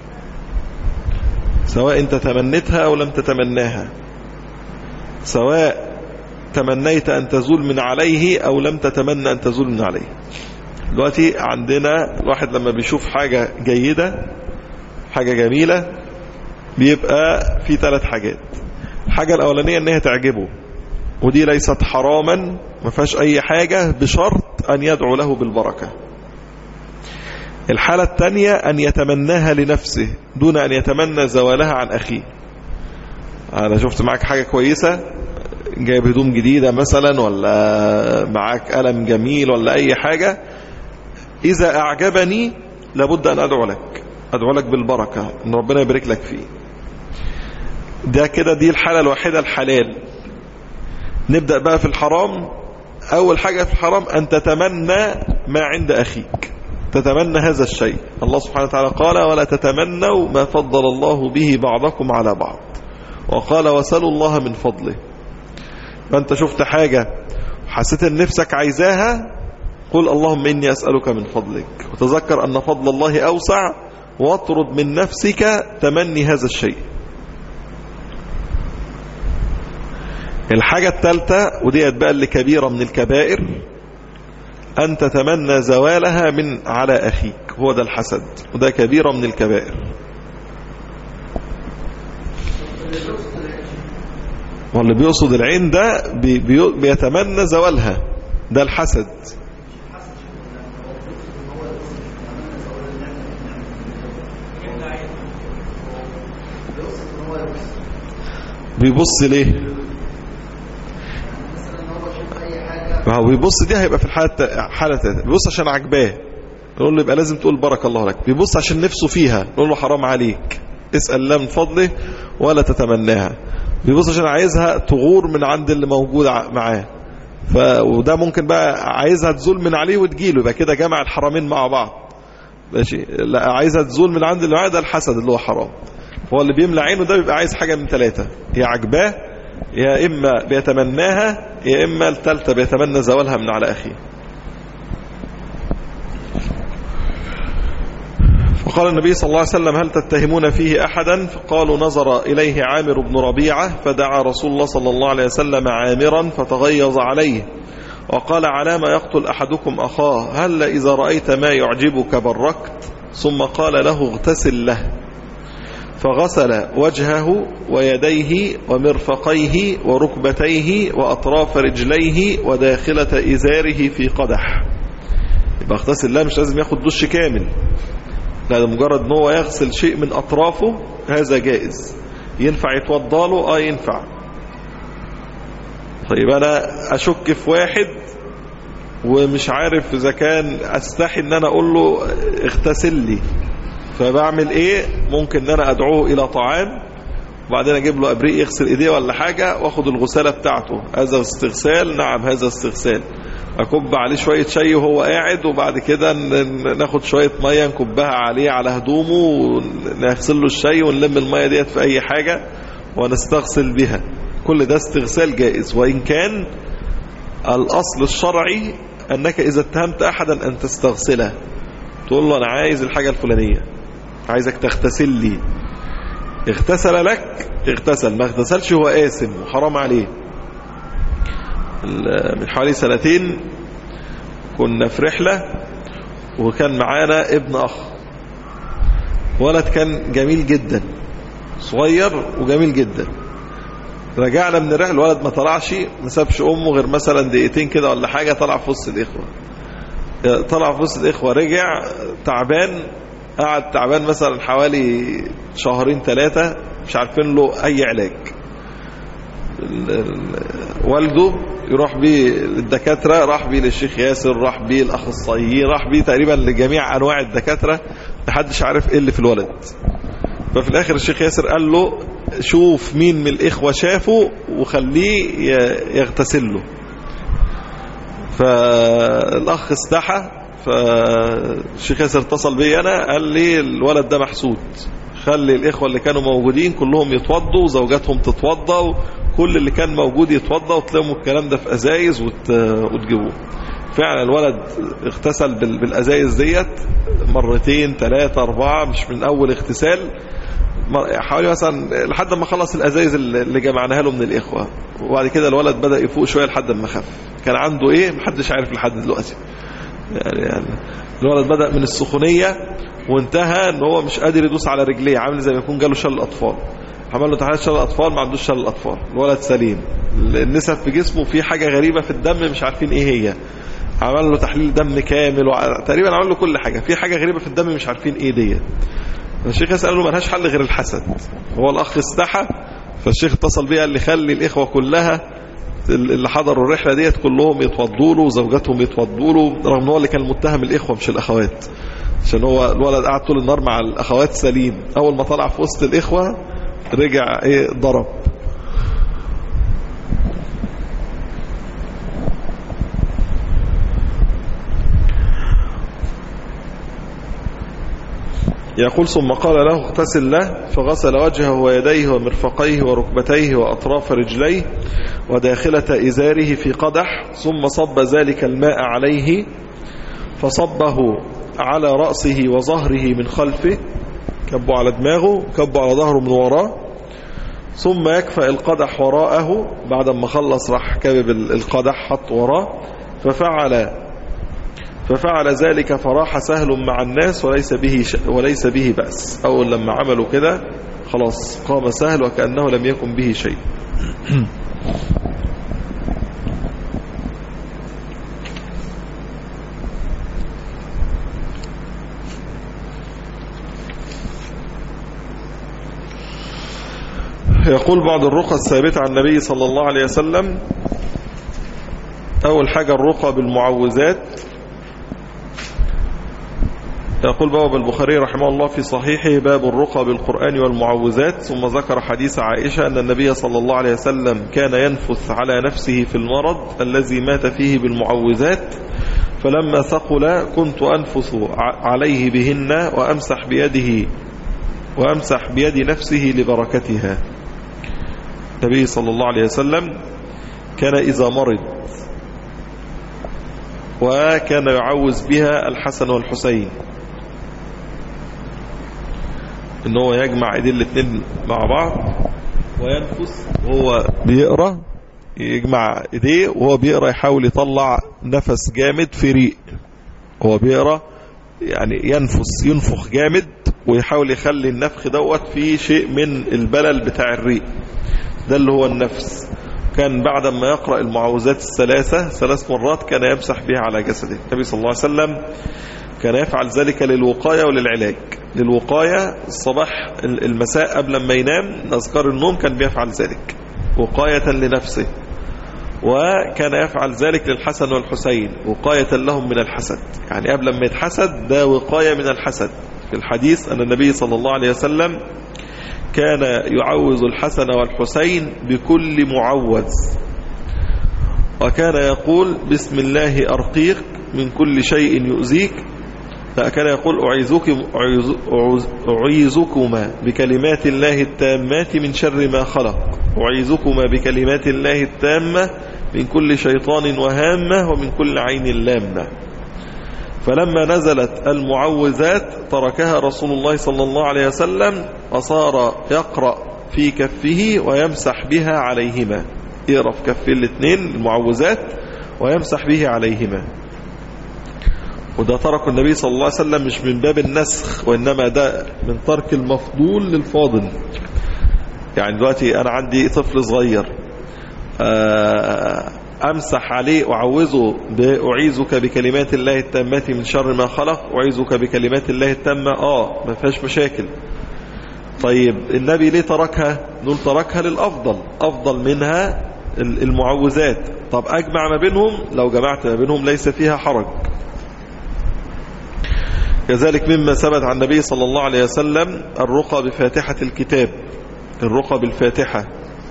سواء انت تمنيتها أو لم تتمناها سواء تمنيت أن تزول من عليه أو لم تتمنى أن تزول من عليه دلوقتي عندنا الواحد لما بيشوف حاجة جيدة حاجة جميلة بيبقى في ثلاث حاجات الحاجة الأولانية أنها تعجبه ودي ليست حراما ما فيهاش أي حاجة بشرط أن يدعو له بالبركة الحالة الثانية أن يتمناها لنفسه دون أن يتمنى زوالها عن أخيه أنا شفت معك حاجة كويسة جايب هدوم جديدة مثلا ولا معاك قلم جميل ولا أي حاجة إذا أعجبني لابد أن أدعو لك أدعو لك بالبركة أن ربنا يبارك لك فيه ده كده دي الحالة الوحيدة الحلال نبدأ بقى في الحرام أول حاجة في الحرام أن تتمنى ما عند أخيك تتمنى هذا الشيء الله سبحانه وتعالى قال ولا تتمنوا ما فضل الله به بعضكم على بعض وقال وسلوا الله من فضله فأنت شفت حاجة حسيت ان نفسك عايزاها قل اللهم إني أسألك من فضلك وتذكر أن فضل الله أوسع واطرد من نفسك تمني هذا الشيء الحاجة الثالثة ودي بقى اللي كبيرة من الكبائر أن تتمنى زوالها من على أخيك هو ده الحسد وده كبيرة من الكبائر واللي بيقصد العين ده بي بي بيتمنى زوالها ده الحسد بيبص ليه ما هو بيبص دي هيبقى في الحالة حالة تالتة بيبص عشان عجباه نقول له يبقى لازم تقول بارك الله لك بيبص عشان نفسه فيها نقول له حرام عليك اسأل الله من فضله ولا تتمناها بيبص عشان عايزها تغور من عند اللي موجود معاه ف... وده ممكن بقى عايزها تزول من عليه وتجيله يبقى كده جمع الحرامين مع بعض ماشي لا عايزها تزول من عند اللي معاه ده الحسد اللي هو حرام هو اللي بيملى عينه ده بيبقى عايز حاجة من ثلاثة يا عجباه يا إما بيتمناها يا إما الثالثة بيتمنى زوالها من على أخيه فقال النبي صلى الله عليه وسلم هل تتهمون فيه أحدا فقالوا نظر إليه عامر بن ربيعة فدعا رسول الله صلى الله عليه وسلم عامرا فتغيظ عليه وقال على ما يقتل أحدكم أخاه هل إذا رأيت ما يعجبك بركت ثم قال له اغتسل له فغسل وجهه ويديه ومرفقيه وركبتيه وأطراف رجليه وداخلة إزاره في قدح يبقى اغتسل له مش لازم ياخد دش كامل لا ده مجرد ان هو يغسل شيء من أطرافه هذا جائز ينفع يتوضى له اه ينفع طيب انا اشك في واحد ومش عارف اذا كان استحي ان انا اقول له اغتسل لي فبعمل ايه ممكن ان انا ادعوه الى طعام وبعدين اجيب له ابريق يغسل ايديه ولا حاجة واخد الغسالة بتاعته هذا استغسال نعم هذا استغسال اكب عليه شوية شاي وهو قاعد وبعد كده ناخد شوية مية نكبها عليه على هدومه ونغسل له الشاي ونلم المية ديت في اي حاجة ونستغسل بها كل ده استغسال جائز وإن كان الأصل الشرعي أنك إذا اتهمت أحدا أن تستغسله تقول له أنا عايز الحاجة الفلانية عايزك تغتسل لي اغتسل لك اغتسل ما اغتسلش هو آثم وحرام عليه من حوالي سنتين كنا في رحلة وكان معانا ابن أخ ولد كان جميل جدا صغير وجميل جدا رجعنا من الرحله الولد ما طلعش ما سابش امه غير مثلا دقيقتين كده ولا حاجه طلع في وسط الاخوه طلع في وسط الاخوه رجع تعبان قعد تعبان مثلا حوالي شهرين ثلاثه مش عارفين له اي علاج والده يروح بيه للدكاتره راح بيه للشيخ ياسر راح بيه الاخصائيين راح بيه تقريبا لجميع انواع الدكاتره محدش عارف ايه اللي في الولد ففي الاخر الشيخ ياسر قال له شوف مين من الاخوة شافه وخليه يغتسل له فالاخ استحى فالشيخ ياسر اتصل بي انا قال لي الولد ده محسود خلي الاخوة اللي كانوا موجودين كلهم يتوضوا وزوجاتهم تتوضى وكل اللي كان موجود يتوضى وتلموا الكلام ده في ازايز وتجيبوه فعلا الولد اغتسل بالازايز ديت مرتين ثلاثة أربعة مش من أول اغتسال حوالي مثلا لحد ما خلص الازايز اللي جمعناها له من الاخوه وبعد كده الولد بدا يفوق شويه لحد ما خف كان عنده ايه محدش عارف لحد دلوقتي يعني, يعني الولد بدا من السخونيه وانتهى ان هو مش قادر يدوس على رجليه عامل زي ما يكون جاله شلل اطفال عمل له تحليل شلل اطفال ما عندوش شلل اطفال الولد سليم النسب في جسمه في حاجه غريبه في الدم مش عارفين ايه هي عمل له تحليل دم كامل تقريبا عمل له كل حاجه في حاجه غريبه في الدم مش عارفين ايه ديت الشيخ يسأل له ملهاش حل غير الحسد هو الأخ استحى فالشيخ اتصل بيه قال لي خلي الإخوة كلها اللي حضروا الرحلة ديت كلهم يتوضوا له وزوجاتهم يتوضوا له رغم ان هو اللي كان متهم الإخوة مش الأخوات عشان هو الولد قعد طول النهار مع الأخوات سليم أول ما طلع في وسط الإخوة رجع ايه ضرب يقول ثم قال له اغتسل له فغسل وجهه ويديه ومرفقيه وركبتيه وأطراف رجليه وداخلة إزاره في قدح ثم صب ذلك الماء عليه فصبه على رأسه وظهره من خلفه كبه على دماغه كبه على ظهره من وراه ثم يكفأ القدح وراءه بعد ما خلص راح كبب القدح حط وراه ففعل ففعل ذلك فراح سهل مع الناس وليس به ش... وليس به بأس أول لما عملوا كده خلاص قام سهل وكأنه لم يكن به شيء يقول بعض الرقى الثابتة عن النبي صلى الله عليه وسلم أول حاجة الرقى بالمعوذات يقول باب البخاري رحمه الله في صحيحه باب الرقى بالقرآن والمعوذات ثم ذكر حديث عائشة أن النبي صلى الله عليه وسلم كان ينفث على نفسه في المرض الذي مات فيه بالمعوذات فلما ثقل كنت أنفث عليه بهن وأمسح بيده وأمسح بيد نفسه لبركتها النبي صلى الله عليه وسلم كان إذا مرض وكان يعوز بها الحسن والحسين ان هو يجمع ايدين الاثنين مع بعض وينفس وهو بيقرا يجمع ايديه وهو بيقرا يحاول يطلع نفس جامد في ريق هو بيقرا يعني ينفس ينفخ جامد ويحاول يخلي النفخ دوت في شيء من البلل بتاع الريق ده اللي هو النفس كان بعد ما يقرأ المعوذات الثلاثة ثلاث مرات كان يمسح بها على جسده النبي صلى الله عليه وسلم كان يفعل ذلك للوقاية وللعلاج للوقاية الصباح المساء قبل ما ينام أذكار النوم كان بيفعل ذلك وقاية لنفسه وكان يفعل ذلك للحسن والحسين وقاية لهم من الحسد يعني قبل ما يتحسد ده وقاية من الحسد في الحديث أن النبي صلى الله عليه وسلم كان يعوذ الحسن والحسين بكل معوذ وكان يقول بسم الله أرقيك من كل شيء يؤذيك كان يقول أعيذك أعيذكما بكلمات الله التامات من شر ما خلق أعيذكما بكلمات الله التامة من كل شيطان وهامة ومن كل عين لامة فلما نزلت المعوذات تركها رسول الله صلى الله عليه وسلم وصار يقرأ في كفه ويمسح بها عليهما يقرأ في كفه الاثنين المعوذات ويمسح به عليهما وده ترك النبي صلى الله عليه وسلم مش من باب النسخ وإنما ده من ترك المفضول للفاضل يعني دلوقتي أنا عندي طفل صغير أمسح عليه وأعوذه أعيذك بكلمات الله التامات من شر ما خلق أعيذك بكلمات الله التامة آه ما فيهاش مشاكل طيب النبي ليه تركها نقول تركها للأفضل أفضل منها المعوذات طب أجمع ما بينهم لو جمعت ما بينهم ليس فيها حرج كذلك مما ثبت عن النبي صلى الله عليه وسلم الرقى بفاتحة الكتاب الرقى بالفاتحة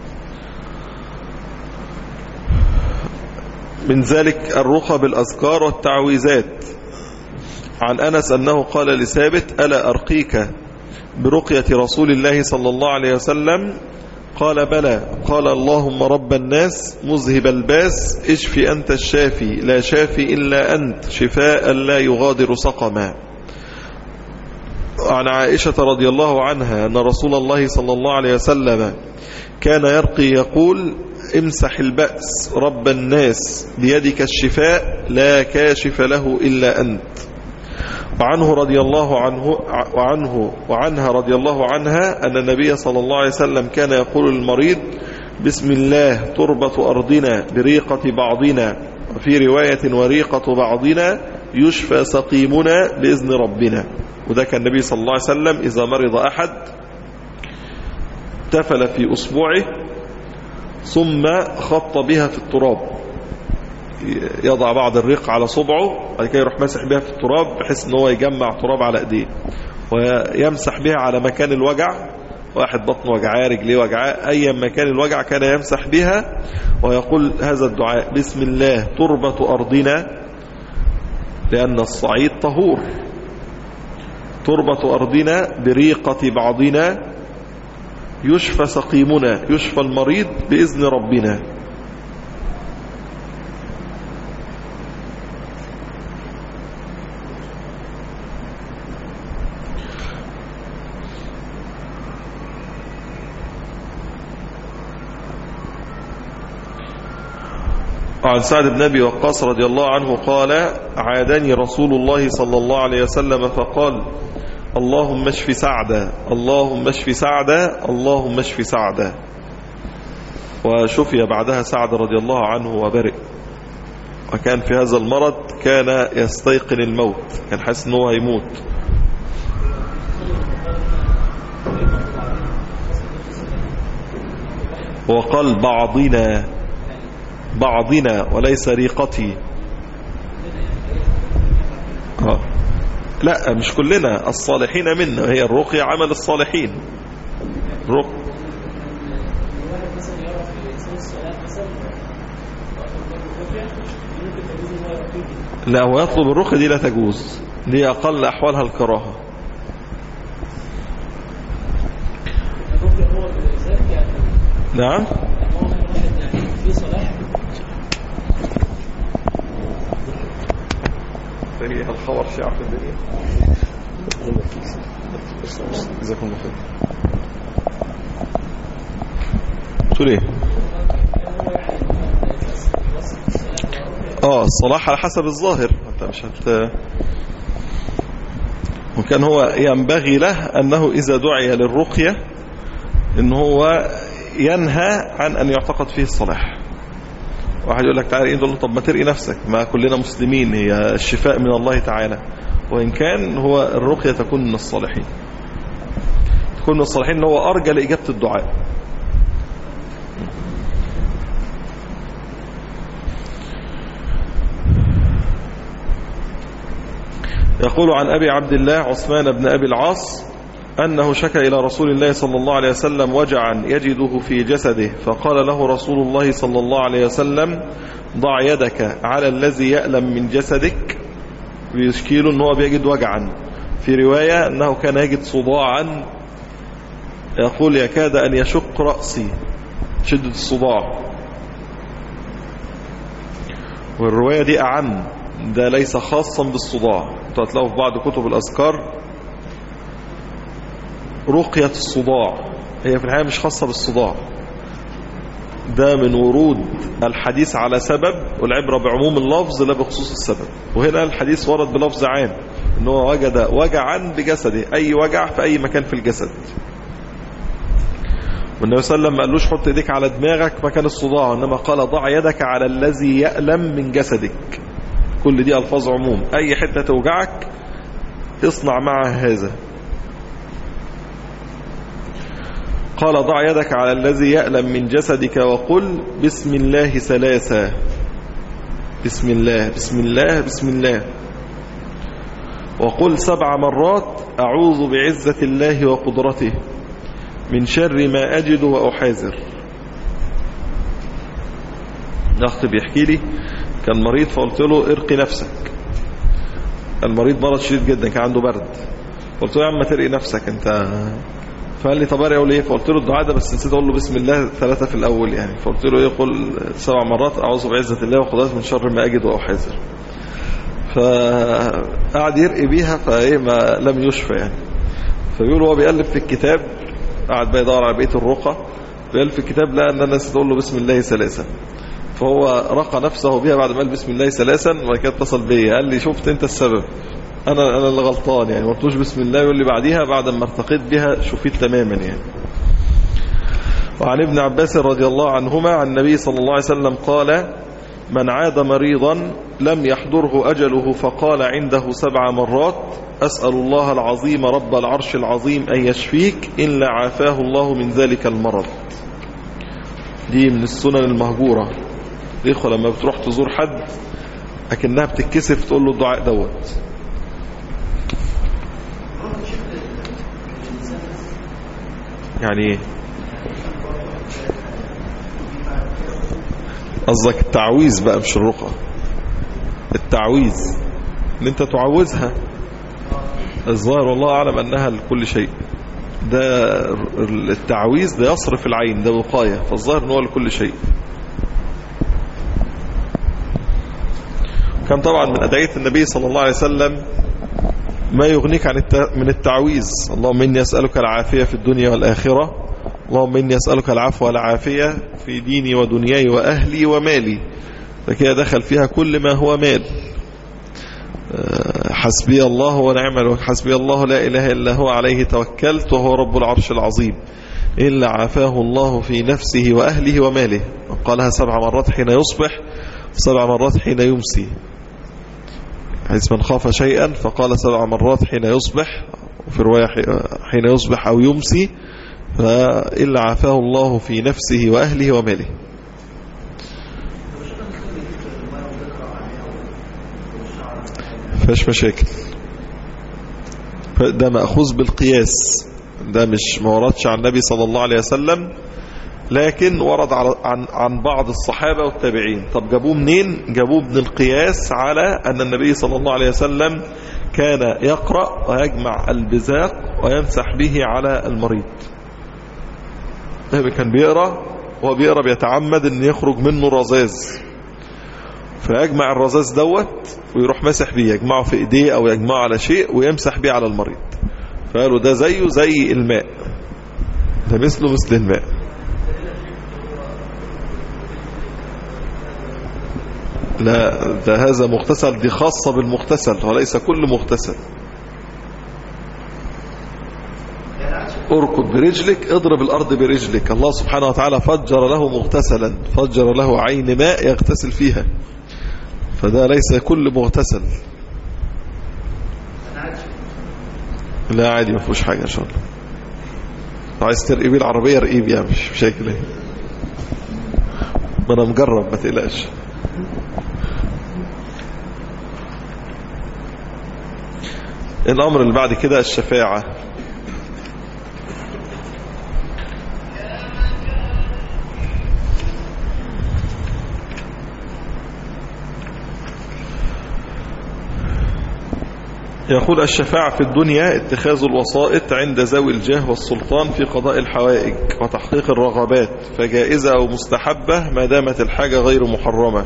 من ذلك الرقى بالأذكار والتعويذات عن أنس أنه قال لثابت ألا أرقيك برقية رسول الله صلى الله عليه وسلم قال بلى قال اللهم رب الناس مذهب الباس اشفي أنت الشافي لا شافي إلا أنت شفاء لا يغادر سقما عن عائشة رضي الله عنها أن رسول الله صلى الله عليه وسلم كان يرقي يقول امسح البأس رب الناس بيدك الشفاء لا كاشف له إلا أنت وعنه رضي الله عنه وعنه وعنها رضي الله عنها أن النبي صلى الله عليه وسلم كان يقول للمريض بسم الله تربة أرضنا بريقة بعضنا وفي رواية وريقة بعضنا يشفى سقيمنا بإذن ربنا وده كان النبي صلى الله عليه وسلم إذا مرض أحد تفل في أصبعه ثم خط بها في التراب يضع بعض الريق على صبعه بعد كده يروح مسح بها في التراب بحيث ان هو يجمع تراب على ايديه ويمسح بها على مكان الوجع واحد بطنه وجعاه رجليه وجعاه اي مكان الوجع كان يمسح بها ويقول هذا الدعاء بسم الله تربة ارضنا لان الصعيد طهور تربة ارضنا بريقة بعضنا يشفى سقيمنا يشفى المريض بإذن ربنا عن سعد بن أبي وقاص رضي الله عنه قال عادني رسول الله صلى الله عليه وسلم فقال اللهم اشف سعدا اللهم اشف سعدا اللهم اشف سعدا وشفي بعدها سعد رضي الله عنه وبرئ وكان في هذا المرض كان يستيقن الموت كان حاسس ان هو هيموت وقال بعضنا بعضنا وليس ريقتي آه. لا مش كلنا الصالحين منا هي الرقية عمل الصالحين رق لا هو يطلب الرقية دي لا تجوز دي أقل أحوالها الكراهة نعم الخبر شيع في الدنيا جزاكم الله خير تقول ايه اه الصلاح على حسب الظاهر انت مش هت وكان هو ينبغي له انه اذا دعي للرقية ان هو ينهى عن ان يعتقد فيه الصلاح واحد يقول لك تعالى ايه طب ما ترقي نفسك ما كلنا مسلمين هي الشفاء من الله تعالى وإن كان هو الرقية تكون من الصالحين تكون من الصالحين هو أرجى لإجابة الدعاء يقول عن أبي عبد الله عثمان بن أبي العاص أنه شكى إلى رسول الله صلى الله عليه وسلم وجعا يجده في جسده فقال له رسول الله صلى الله عليه وسلم ضع يدك على الذي يألم من جسدك بيشكيله أنه بيجد وجعا في رواية أنه كان يجد صداعا يقول يكاد أن يشق رأسي شدة الصداع والرواية دي أعم ده ليس خاصا بالصداع هتلاقوا في بعض كتب الأذكار رقية الصداع هي في الحقيقة مش خاصة بالصداع ده من ورود الحديث على سبب والعبرة بعموم اللفظ لا بخصوص السبب وهنا الحديث ورد بلفظ عام ان هو وجد وجعا بجسده اي وجع في اي مكان في الجسد والنبي صلى الله عليه وسلم ما قالوش حط ايديك على دماغك مكان الصداع انما قال ضع يدك على الذي يألم من جسدك كل دي الفاظ عموم اي حتة توجعك اصنع معها هذا قال ضع يدك على الذي يألم من جسدك وقل بسم الله ثلاثا بسم الله بسم الله بسم الله وقل سبع مرات أعوذ بعزة الله وقدرته من شر ما أجد وأحاذر أخت بيحكي لي كان مريض فقلت له ارقي نفسك المريض مرض شديد جدا كان عنده برد قلت له يا عم ترقي نفسك انت فقال لي طب اقول ايه فقلت له الدعاء ده بس نسيت اقول له بسم الله ثلاثة في الاول يعني فقلت له ايه قل سبع مرات اعوذ بعزة الله وقدرته من شر ما اجد واحاذر فقعد يرقي بيها فايه ما لم يشفى يعني فبيقول هو بيقلب في الكتاب قعد بقى يدور على بيت الرقى بيقلب في الكتاب لقى ان انا نسيت اقول له بسم الله ثلاثا فهو رقى نفسه بها بعد ما قال بسم الله ثلاثا وبعد كده اتصل بيا قال لي شفت انت السبب انا انا اللي غلطان يعني ما قلتوش بسم الله يقول لي بعديها بعد ما ارتقيت بها شفيت تماما يعني وعن ابن عباس رضي الله عنهما عن النبي صلى الله عليه وسلم قال من عاد مريضا لم يحضره أجله فقال عنده سبع مرات أسأل الله العظيم رب العرش العظيم أن يشفيك إلا عافاه الله من ذلك المرض دي من السنن المهجورة الإخوة لما بتروح تزور حد أكنها بتتكسف تقول له الدعاء دوت يعني ايه قصدك التعويذ بقى مش الرقى التعويذ ان انت تعوذها الظاهر والله اعلم انها لكل شيء ده التعويذ ده يصرف العين ده وقاية فالظاهر ان هو لكل شيء كان طبعا من أدعية النبي صلى الله عليه وسلم ما يغنيك عن من التعويذ اللهم إني أسألك العافية في الدنيا والآخرة اللهم إني أسألك العفو والعافية في ديني ودنياي وأهلي ومالي فكده دخل فيها كل ما هو مال حسبي الله ونعم الوكيل حسبي الله لا إله إلا هو عليه توكلت وهو رب العرش العظيم إلا عافاه الله في نفسه وأهله وماله قالها سبع مرات حين يصبح سبع مرات حين يمسي حيث من خاف شيئا فقال سبع مرات حين يصبح وفي رواية حين يصبح أو يمسي فإلا عافاه الله في نفسه وأهله وماله فاش مشاكل ده مأخوذ بالقياس ده مش ما وردش عن النبي صلى الله عليه وسلم لكن ورد عن عن بعض الصحابة والتابعين طب جابوه منين جابوه من القياس على أن النبي صلى الله عليه وسلم كان يقرأ ويجمع البزاق ويمسح به على المريض النبي كان بيقرأ وهو بيقرأ بيتعمد ان يخرج منه رذاذ فيجمع الرذاذ دوت ويروح مسح بيه يجمعه في ايديه او يجمعه على شيء ويمسح بيه على المريض فقالوا ده زيه زي الماء ده مثله مثل الماء لا ده هذا مغتسل دي خاصة بالمغتسل وليس كل مغتسل اركض برجلك اضرب الارض برجلك الله سبحانه وتعالى فجر له مغتسلا فجر له عين ماء يغتسل فيها فده ليس كل مغتسل لا عادي ما فيهوش حاجة ان شاء الله عايز ترقي بيه العربية رقي بيها مش مشاكل ما انا مجرب ما تقلقش الامر اللي بعد كده الشفاعة يقول الشفاعة في الدنيا اتخاذ الوسائط عند ذوي الجاه والسلطان في قضاء الحوائج وتحقيق الرغبات فجائزة أو مستحبة ما دامت الحاجة غير محرمة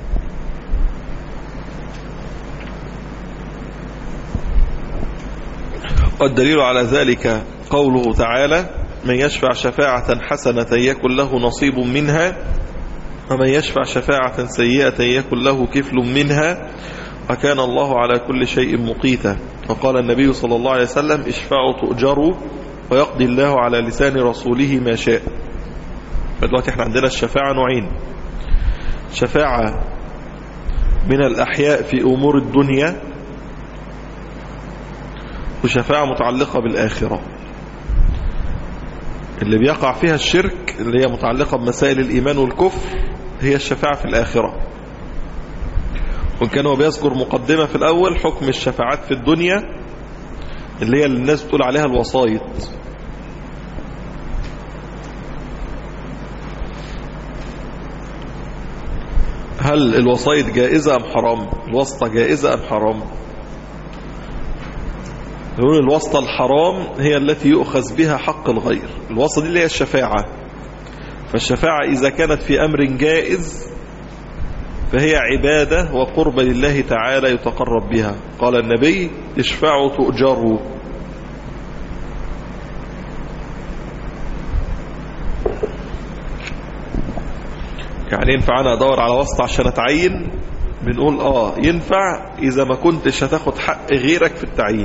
والدليل على ذلك قوله تعالى من يشفع شفاعة حسنة يكن له نصيب منها ومن يشفع شفاعة سيئة يكن له كفل منها وكان الله على كل شيء مقيتا وقال النبي صلى الله عليه وسلم اشفعوا تؤجروا ويقضي الله على لسان رسوله ما شاء فدلوقتي احنا عندنا الشفاعة نوعين شفاعة من الأحياء في أمور الدنيا وشفاعة متعلقة بالآخرة اللي بيقع فيها الشرك اللي هي متعلقة بمسائل الإيمان والكفر هي الشفاعة في الآخرة وإن كان هو بيذكر مقدمة في الأول حكم الشفاعات في الدنيا اللي هي اللي الناس بتقول عليها الوسائط هل الوسائط جائزة أم حرام الواسطة جائزة أم حرام يقول الواسطة الحرام هي التي يؤخذ بها حق الغير الواسطة دي اللي هي الشفاعة فالشفاعة إذا كانت في أمر جائز فهي عبادة وقرب لله تعالى يتقرب بها قال النبي اشفعوا تؤجروا يعني ينفع أنا أدور على واسطة عشان أتعين بنقول آه ينفع إذا ما كنتش هتاخد حق غيرك في التعيين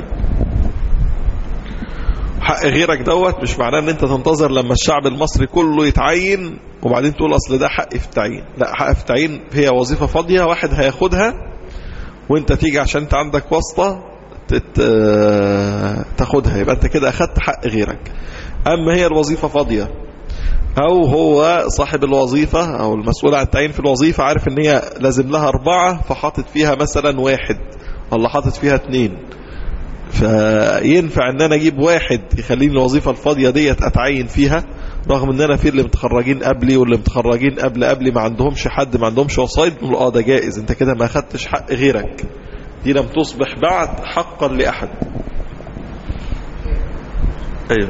حق غيرك دوت مش معناه ان انت تنتظر لما الشعب المصري كله يتعين وبعدين تقول اصل ده حقي في التعيين لا حق في التعيين هي وظيفة فاضية واحد هياخدها وانت تيجي عشان انت عندك واسطة تت... تاخدها يبقى انت كده اخدت حق غيرك اما هي الوظيفة فاضية او هو صاحب الوظيفة او المسؤول عن التعيين في الوظيفة عارف ان هي لازم لها اربعة فحاطط فيها مثلا واحد ولا حاطط فيها اتنين فينفع ان انا اجيب واحد يخليني الوظيفة الفاضية ديت اتعين فيها رغم ان انا في اللي متخرجين قبلي واللي متخرجين قبل قبلي ما عندهمش حد ما عندهمش وسايط نقول اه ده جائز انت كده ما اخدتش حق غيرك دي لم تصبح بعد حقا لاحد ايوه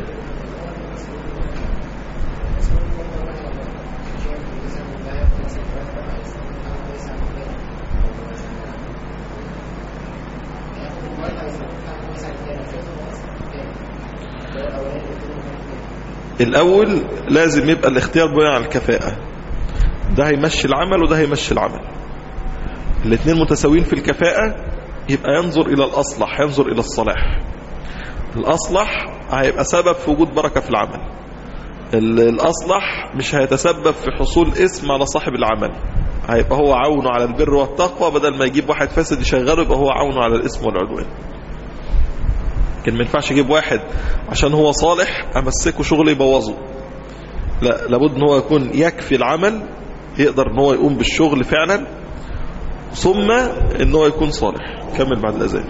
الأول لازم يبقى الاختيار بناء على الكفاءة ده هيمشي العمل وده هيمشي العمل الاثنين متساويين في الكفاءة يبقى ينظر إلى الأصلح ينظر إلى الصلاح الأصلح هيبقى سبب في وجود بركة في العمل الأصلح مش هيتسبب في حصول اسم على صاحب العمل هيبقى هو عونه على البر والتقوى بدل ما يجيب واحد فاسد يشغله يبقى هو عونه على الاسم والعدوان لكن ما ينفعش اجيب واحد عشان هو صالح امسكه شغل يبوظه لا لابد ان هو يكون يكفي العمل يقدر ان هو يقوم بالشغل فعلا ثم ان هو يكون صالح كمل بعد الاذان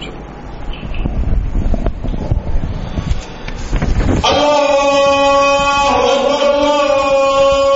الله أكبر الله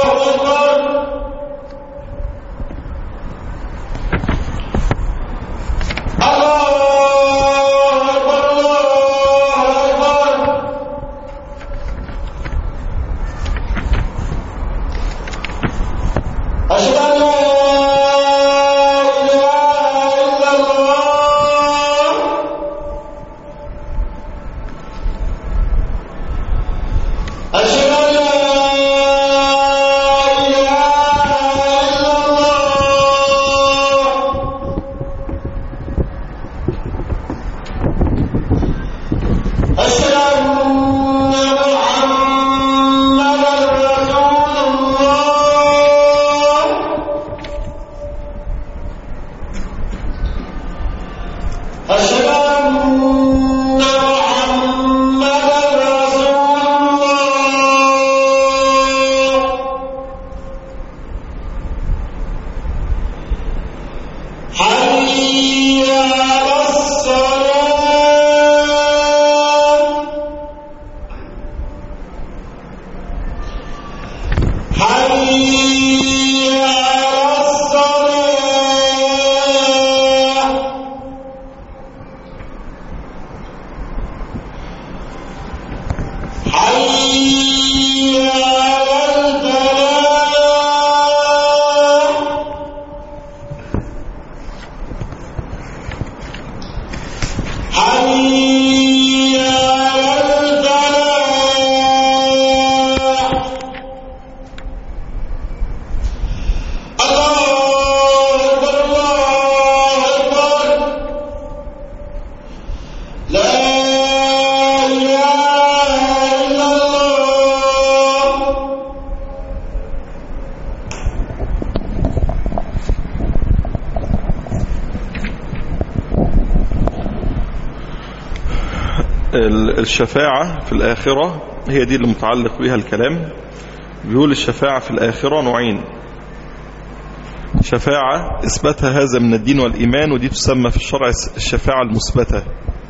الشفاعة في الآخرة هي دي اللي متعلق بها الكلام بيقول الشفاعة في الآخرة نوعين شفاعة إثباتها هذا من الدين والإيمان ودي تسمى في الشرع الشفاعة المثبتة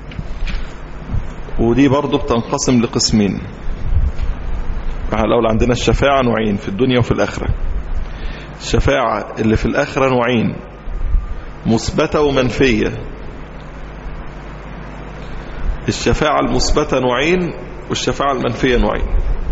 ودي برضو بتنقسم لقسمين الأول عندنا الشفاعة نوعين في الدنيا وفي الآخرة الشفاعة اللي في الآخرة نوعين مثبتة ومنفية الشفاعة المثبتة نوعين والشفاعة المنفية نوعين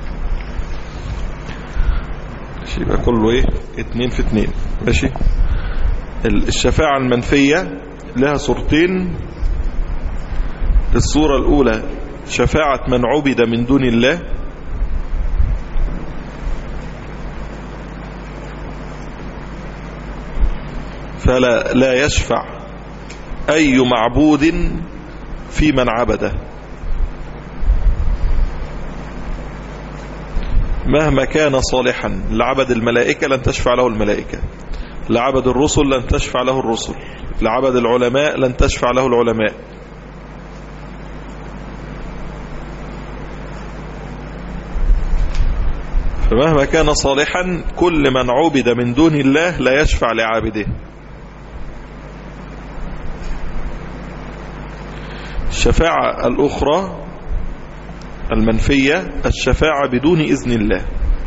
ماشي يبقى كله ايه اتنين في اتنين ماشي الشفاعة المنفية لها صورتين الصورة الأولى شفاعة من عبد من دون الله فلا لا يشفع أي معبود في من عبده مهما كان صالحا لعبد الملائكة لن تشفع له الملائكة لعبد الرسل لن تشفع له الرسل لعبد العلماء لن تشفع له العلماء فمهما كان صالحا كل من عبد من دون الله لا يشفع لعابده الشفاعة الأخرى المنفية الشفاعة بدون إذن الله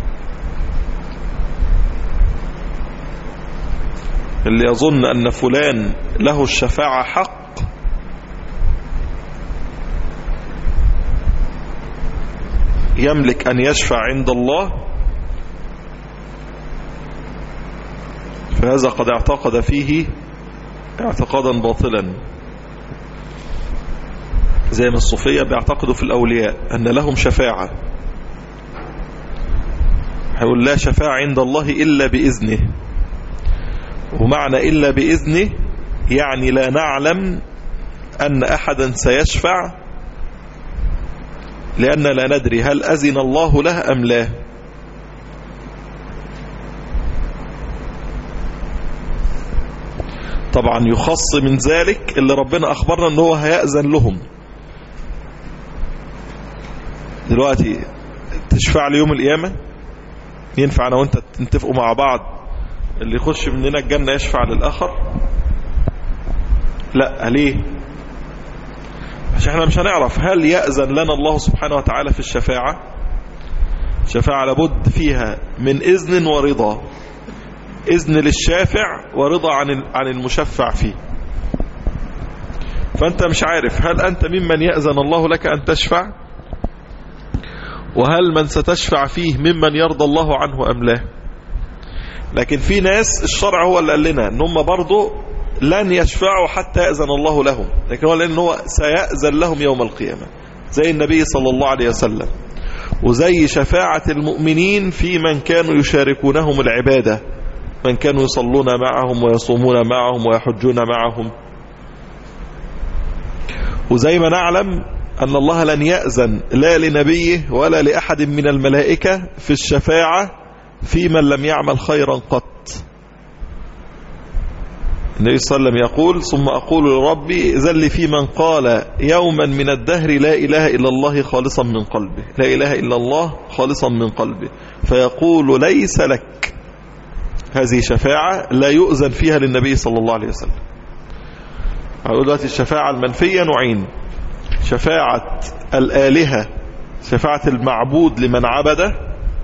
اللي يظن أن فلان له الشفاعة حق يملك أن يشفع عند الله فهذا قد اعتقد فيه اعتقادا باطلا زي ما الصوفية بيعتقدوا في الأولياء أن لهم شفاعة هيقول لا شفاعة عند الله إلا بإذنه ومعنى إلا بإذنه يعني لا نعلم أن أحدا سيشفع لأن لا ندري هل أذن الله له أم لا طبعا يخص من ذلك اللي ربنا أخبرنا أنه هيأذن لهم دلوقتي تشفع لي يوم القيامة ينفع أنا وأنت تتفقوا مع بعض اللي يخش مننا الجنة يشفع للآخر لا ليه عشان احنا مش هنعرف هل يأذن لنا الله سبحانه وتعالى في الشفاعة شفاعة لابد فيها من إذن ورضا إذن للشافع ورضا عن عن المشفع فيه فأنت مش عارف هل أنت ممن يأذن الله لك أن تشفع وهل من ستشفع فيه ممن يرضى الله عنه أم لا لكن في ناس الشرع هو اللي قال لنا ان هم برضه لن يشفعوا حتى يأذن الله لهم لكن هو لأن هو سيأذن لهم يوم القيامة زي النبي صلى الله عليه وسلم وزي شفاعة المؤمنين في من كانوا يشاركونهم العبادة من كانوا يصلون معهم ويصومون معهم ويحجون معهم وزي ما نعلم أن الله لن يأذن لا لنبيه ولا لأحد من الملائكة في الشفاعة في من لم يعمل خيرا قط النبي صلى الله عليه وسلم يقول ثم أقول لربي ذل في من قال يوما من الدهر لا إله إلا الله خالصا من قلبه لا إله إلا الله خالصا من قلبه فيقول ليس لك هذه شفاعة لا يؤذن فيها للنبي صلى الله عليه وسلم أقول دلوقتي الشفاعة المنفية نوعين شفاعة الآلهة شفاعة المعبود لمن عبده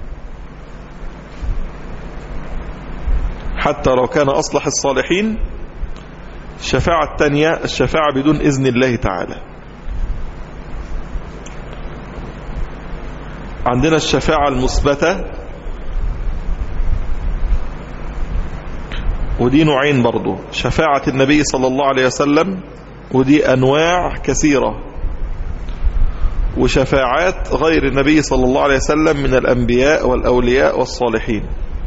حتى لو كان أصلح الصالحين الشفاعة الثانية الشفاعة بدون إذن الله تعالى عندنا الشفاعة المثبتة ودي نوعين برضو شفاعة النبي صلى الله عليه وسلم ودي أنواع كثيرة وشفاعات غير النبي صلى الله عليه وسلم من الأنبياء والأولياء والصالحين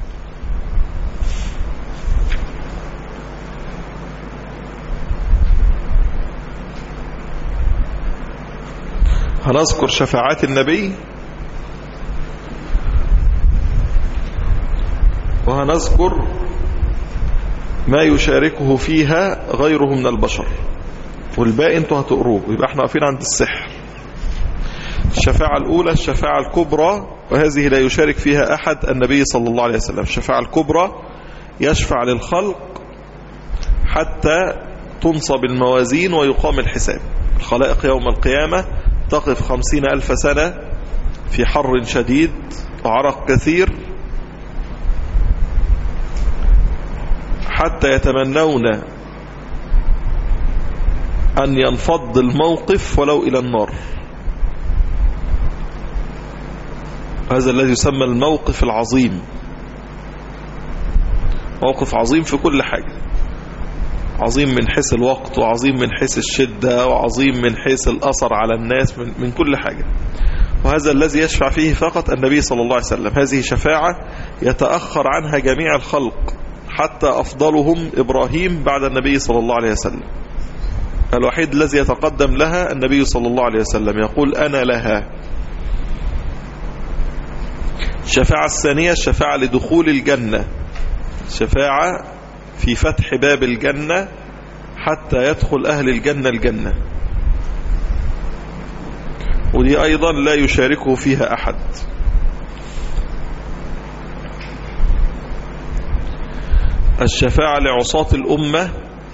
هنذكر شفاعات النبي وهنذكر ما يشاركه فيها غيره من البشر والباقي انتوا هتقروه يبقى احنا واقفين عند السحر الشفاعة الأولى الشفاعة الكبرى وهذه لا يشارك فيها أحد النبي صلى الله عليه وسلم الشفاعة الكبرى يشفع للخلق حتى تنصب الموازين ويقام الحساب الخلائق يوم القيامة تقف خمسين ألف سنة في حر شديد وعرق كثير حتى يتمنون أن ينفض الموقف ولو إلى النار هذا الذي يسمى الموقف العظيم موقف عظيم في كل حاجة عظيم من حيث الوقت وعظيم من حيث الشدة وعظيم من حيث الأثر على الناس من, من كل حاجة وهذا الذي يشفع فيه فقط النبي صلى الله عليه وسلم هذه شفاعة يتأخر عنها جميع الخلق حتى أفضلهم إبراهيم بعد النبي صلى الله عليه وسلم الوحيد الذي يتقدم لها النبي صلى الله عليه وسلم يقول أنا لها الشفاعة الثانية الشفاعة لدخول الجنة شفاعة في فتح باب الجنة حتى يدخل أهل الجنة الجنة ودي أيضا لا يشاركه فيها أحد الشفاعة لعصاة الأمة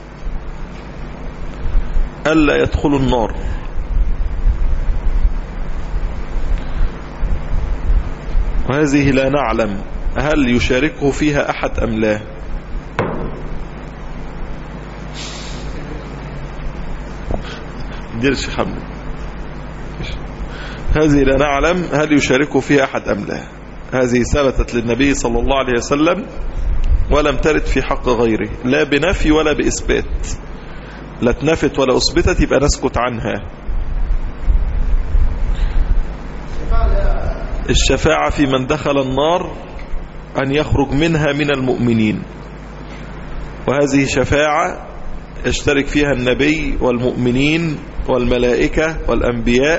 ألا يدخلوا النار وهذه لا نعلم هل يشاركه فيها أحد أم لا ديرش حمد هذه لا نعلم هل يشاركه فيها أحد أم لا هذه ثبتت للنبي صلى الله عليه وسلم ولم ترد في حق غيره لا بنفي ولا بإثبات لا اتنفت ولا أثبتت يبقى نسكت عنها الشفاعة في من دخل النار أن يخرج منها من المؤمنين وهذه شفاعة يشترك فيها النبي والمؤمنين والملائكة والأنبياء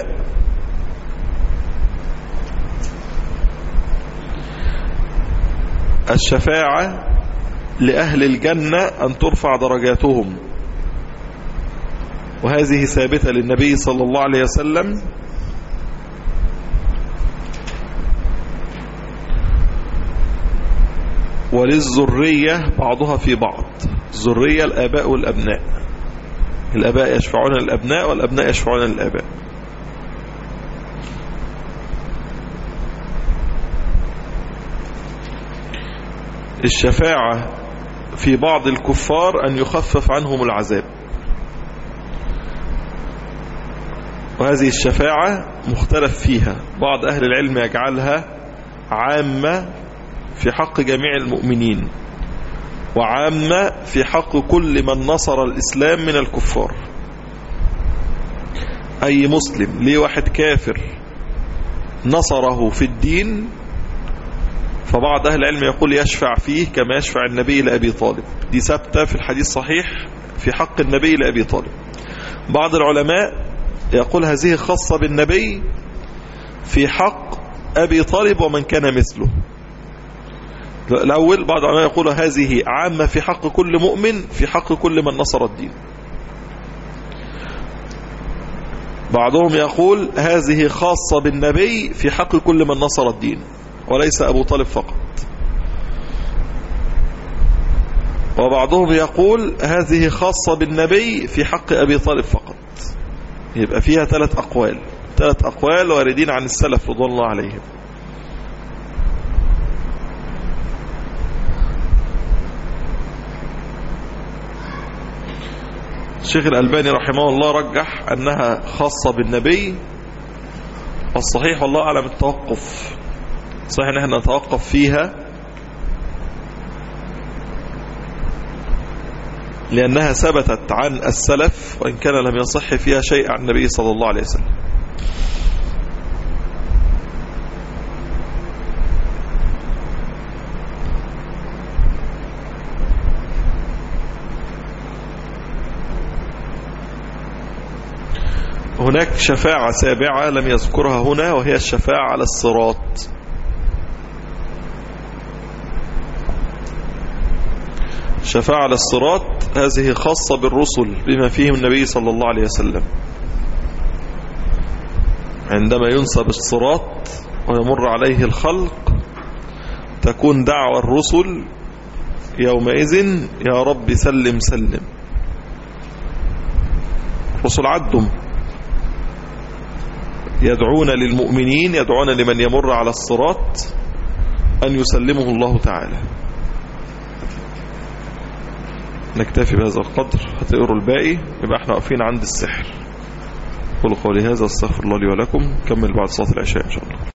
الشفاعة لأهل الجنة أن ترفع درجاتهم وهذه ثابتة للنبي صلى الله عليه وسلم وللذرية بعضها في بعض الذرية الآباء والأبناء الآباء يشفعون للأبناء والأبناء يشفعون للآباء الشفاعة في بعض الكفار أن يخفف عنهم العذاب وهذه الشفاعة مختلف فيها بعض أهل العلم يجعلها عامة في حق جميع المؤمنين وعامة في حق كل من نصر الإسلام من الكفار أي مسلم ليه واحد كافر نصره في الدين فبعض أهل العلم يقول يشفع فيه كما يشفع النبي لأبي طالب دي ثابتة في الحديث صحيح في حق النبي لأبي طالب بعض العلماء يقول هذه خاصة بالنبي في حق أبي طالب ومن كان مثله الأول بعض العلماء يقول هذه عامة في حق كل مؤمن في حق كل من نصر الدين بعضهم يقول هذه خاصة بالنبي في حق كل من نصر الدين وليس أبو طالب فقط وبعضهم يقول هذه خاصة بالنبي في حق أبي طالب فقط يبقى فيها ثلاث أقوال ثلاث أقوال واردين عن السلف رضوان الله عليهم الشيخ الألباني رحمه الله رجح أنها خاصة بالنبي والصحيح والله أعلم التوقف صحيح أن احنا نتوقف فيها لأنها ثبتت عن السلف وإن كان لم يصح فيها شيء عن النبي صلى الله عليه وسلم هناك شفاعة سابعة لم يذكرها هنا وهي الشفاعة على الصراط شفاعة على الصراط هذه خاصة بالرسل بما فيهم النبي صلى الله عليه وسلم عندما ينصب الصراط ويمر عليه الخلق تكون دعوة الرسل يومئذ يا رب سلم سلم رسل عدهم يدعون للمؤمنين يدعون لمن يمر على الصراط أن يسلمه الله تعالى نكتفي بهذا القدر هتقروا الباقي يبقى احنا واقفين عند السحر قولوا قولي هذا استغفر الله لي ولكم كمل بعد صلاة العشاء إن شاء الله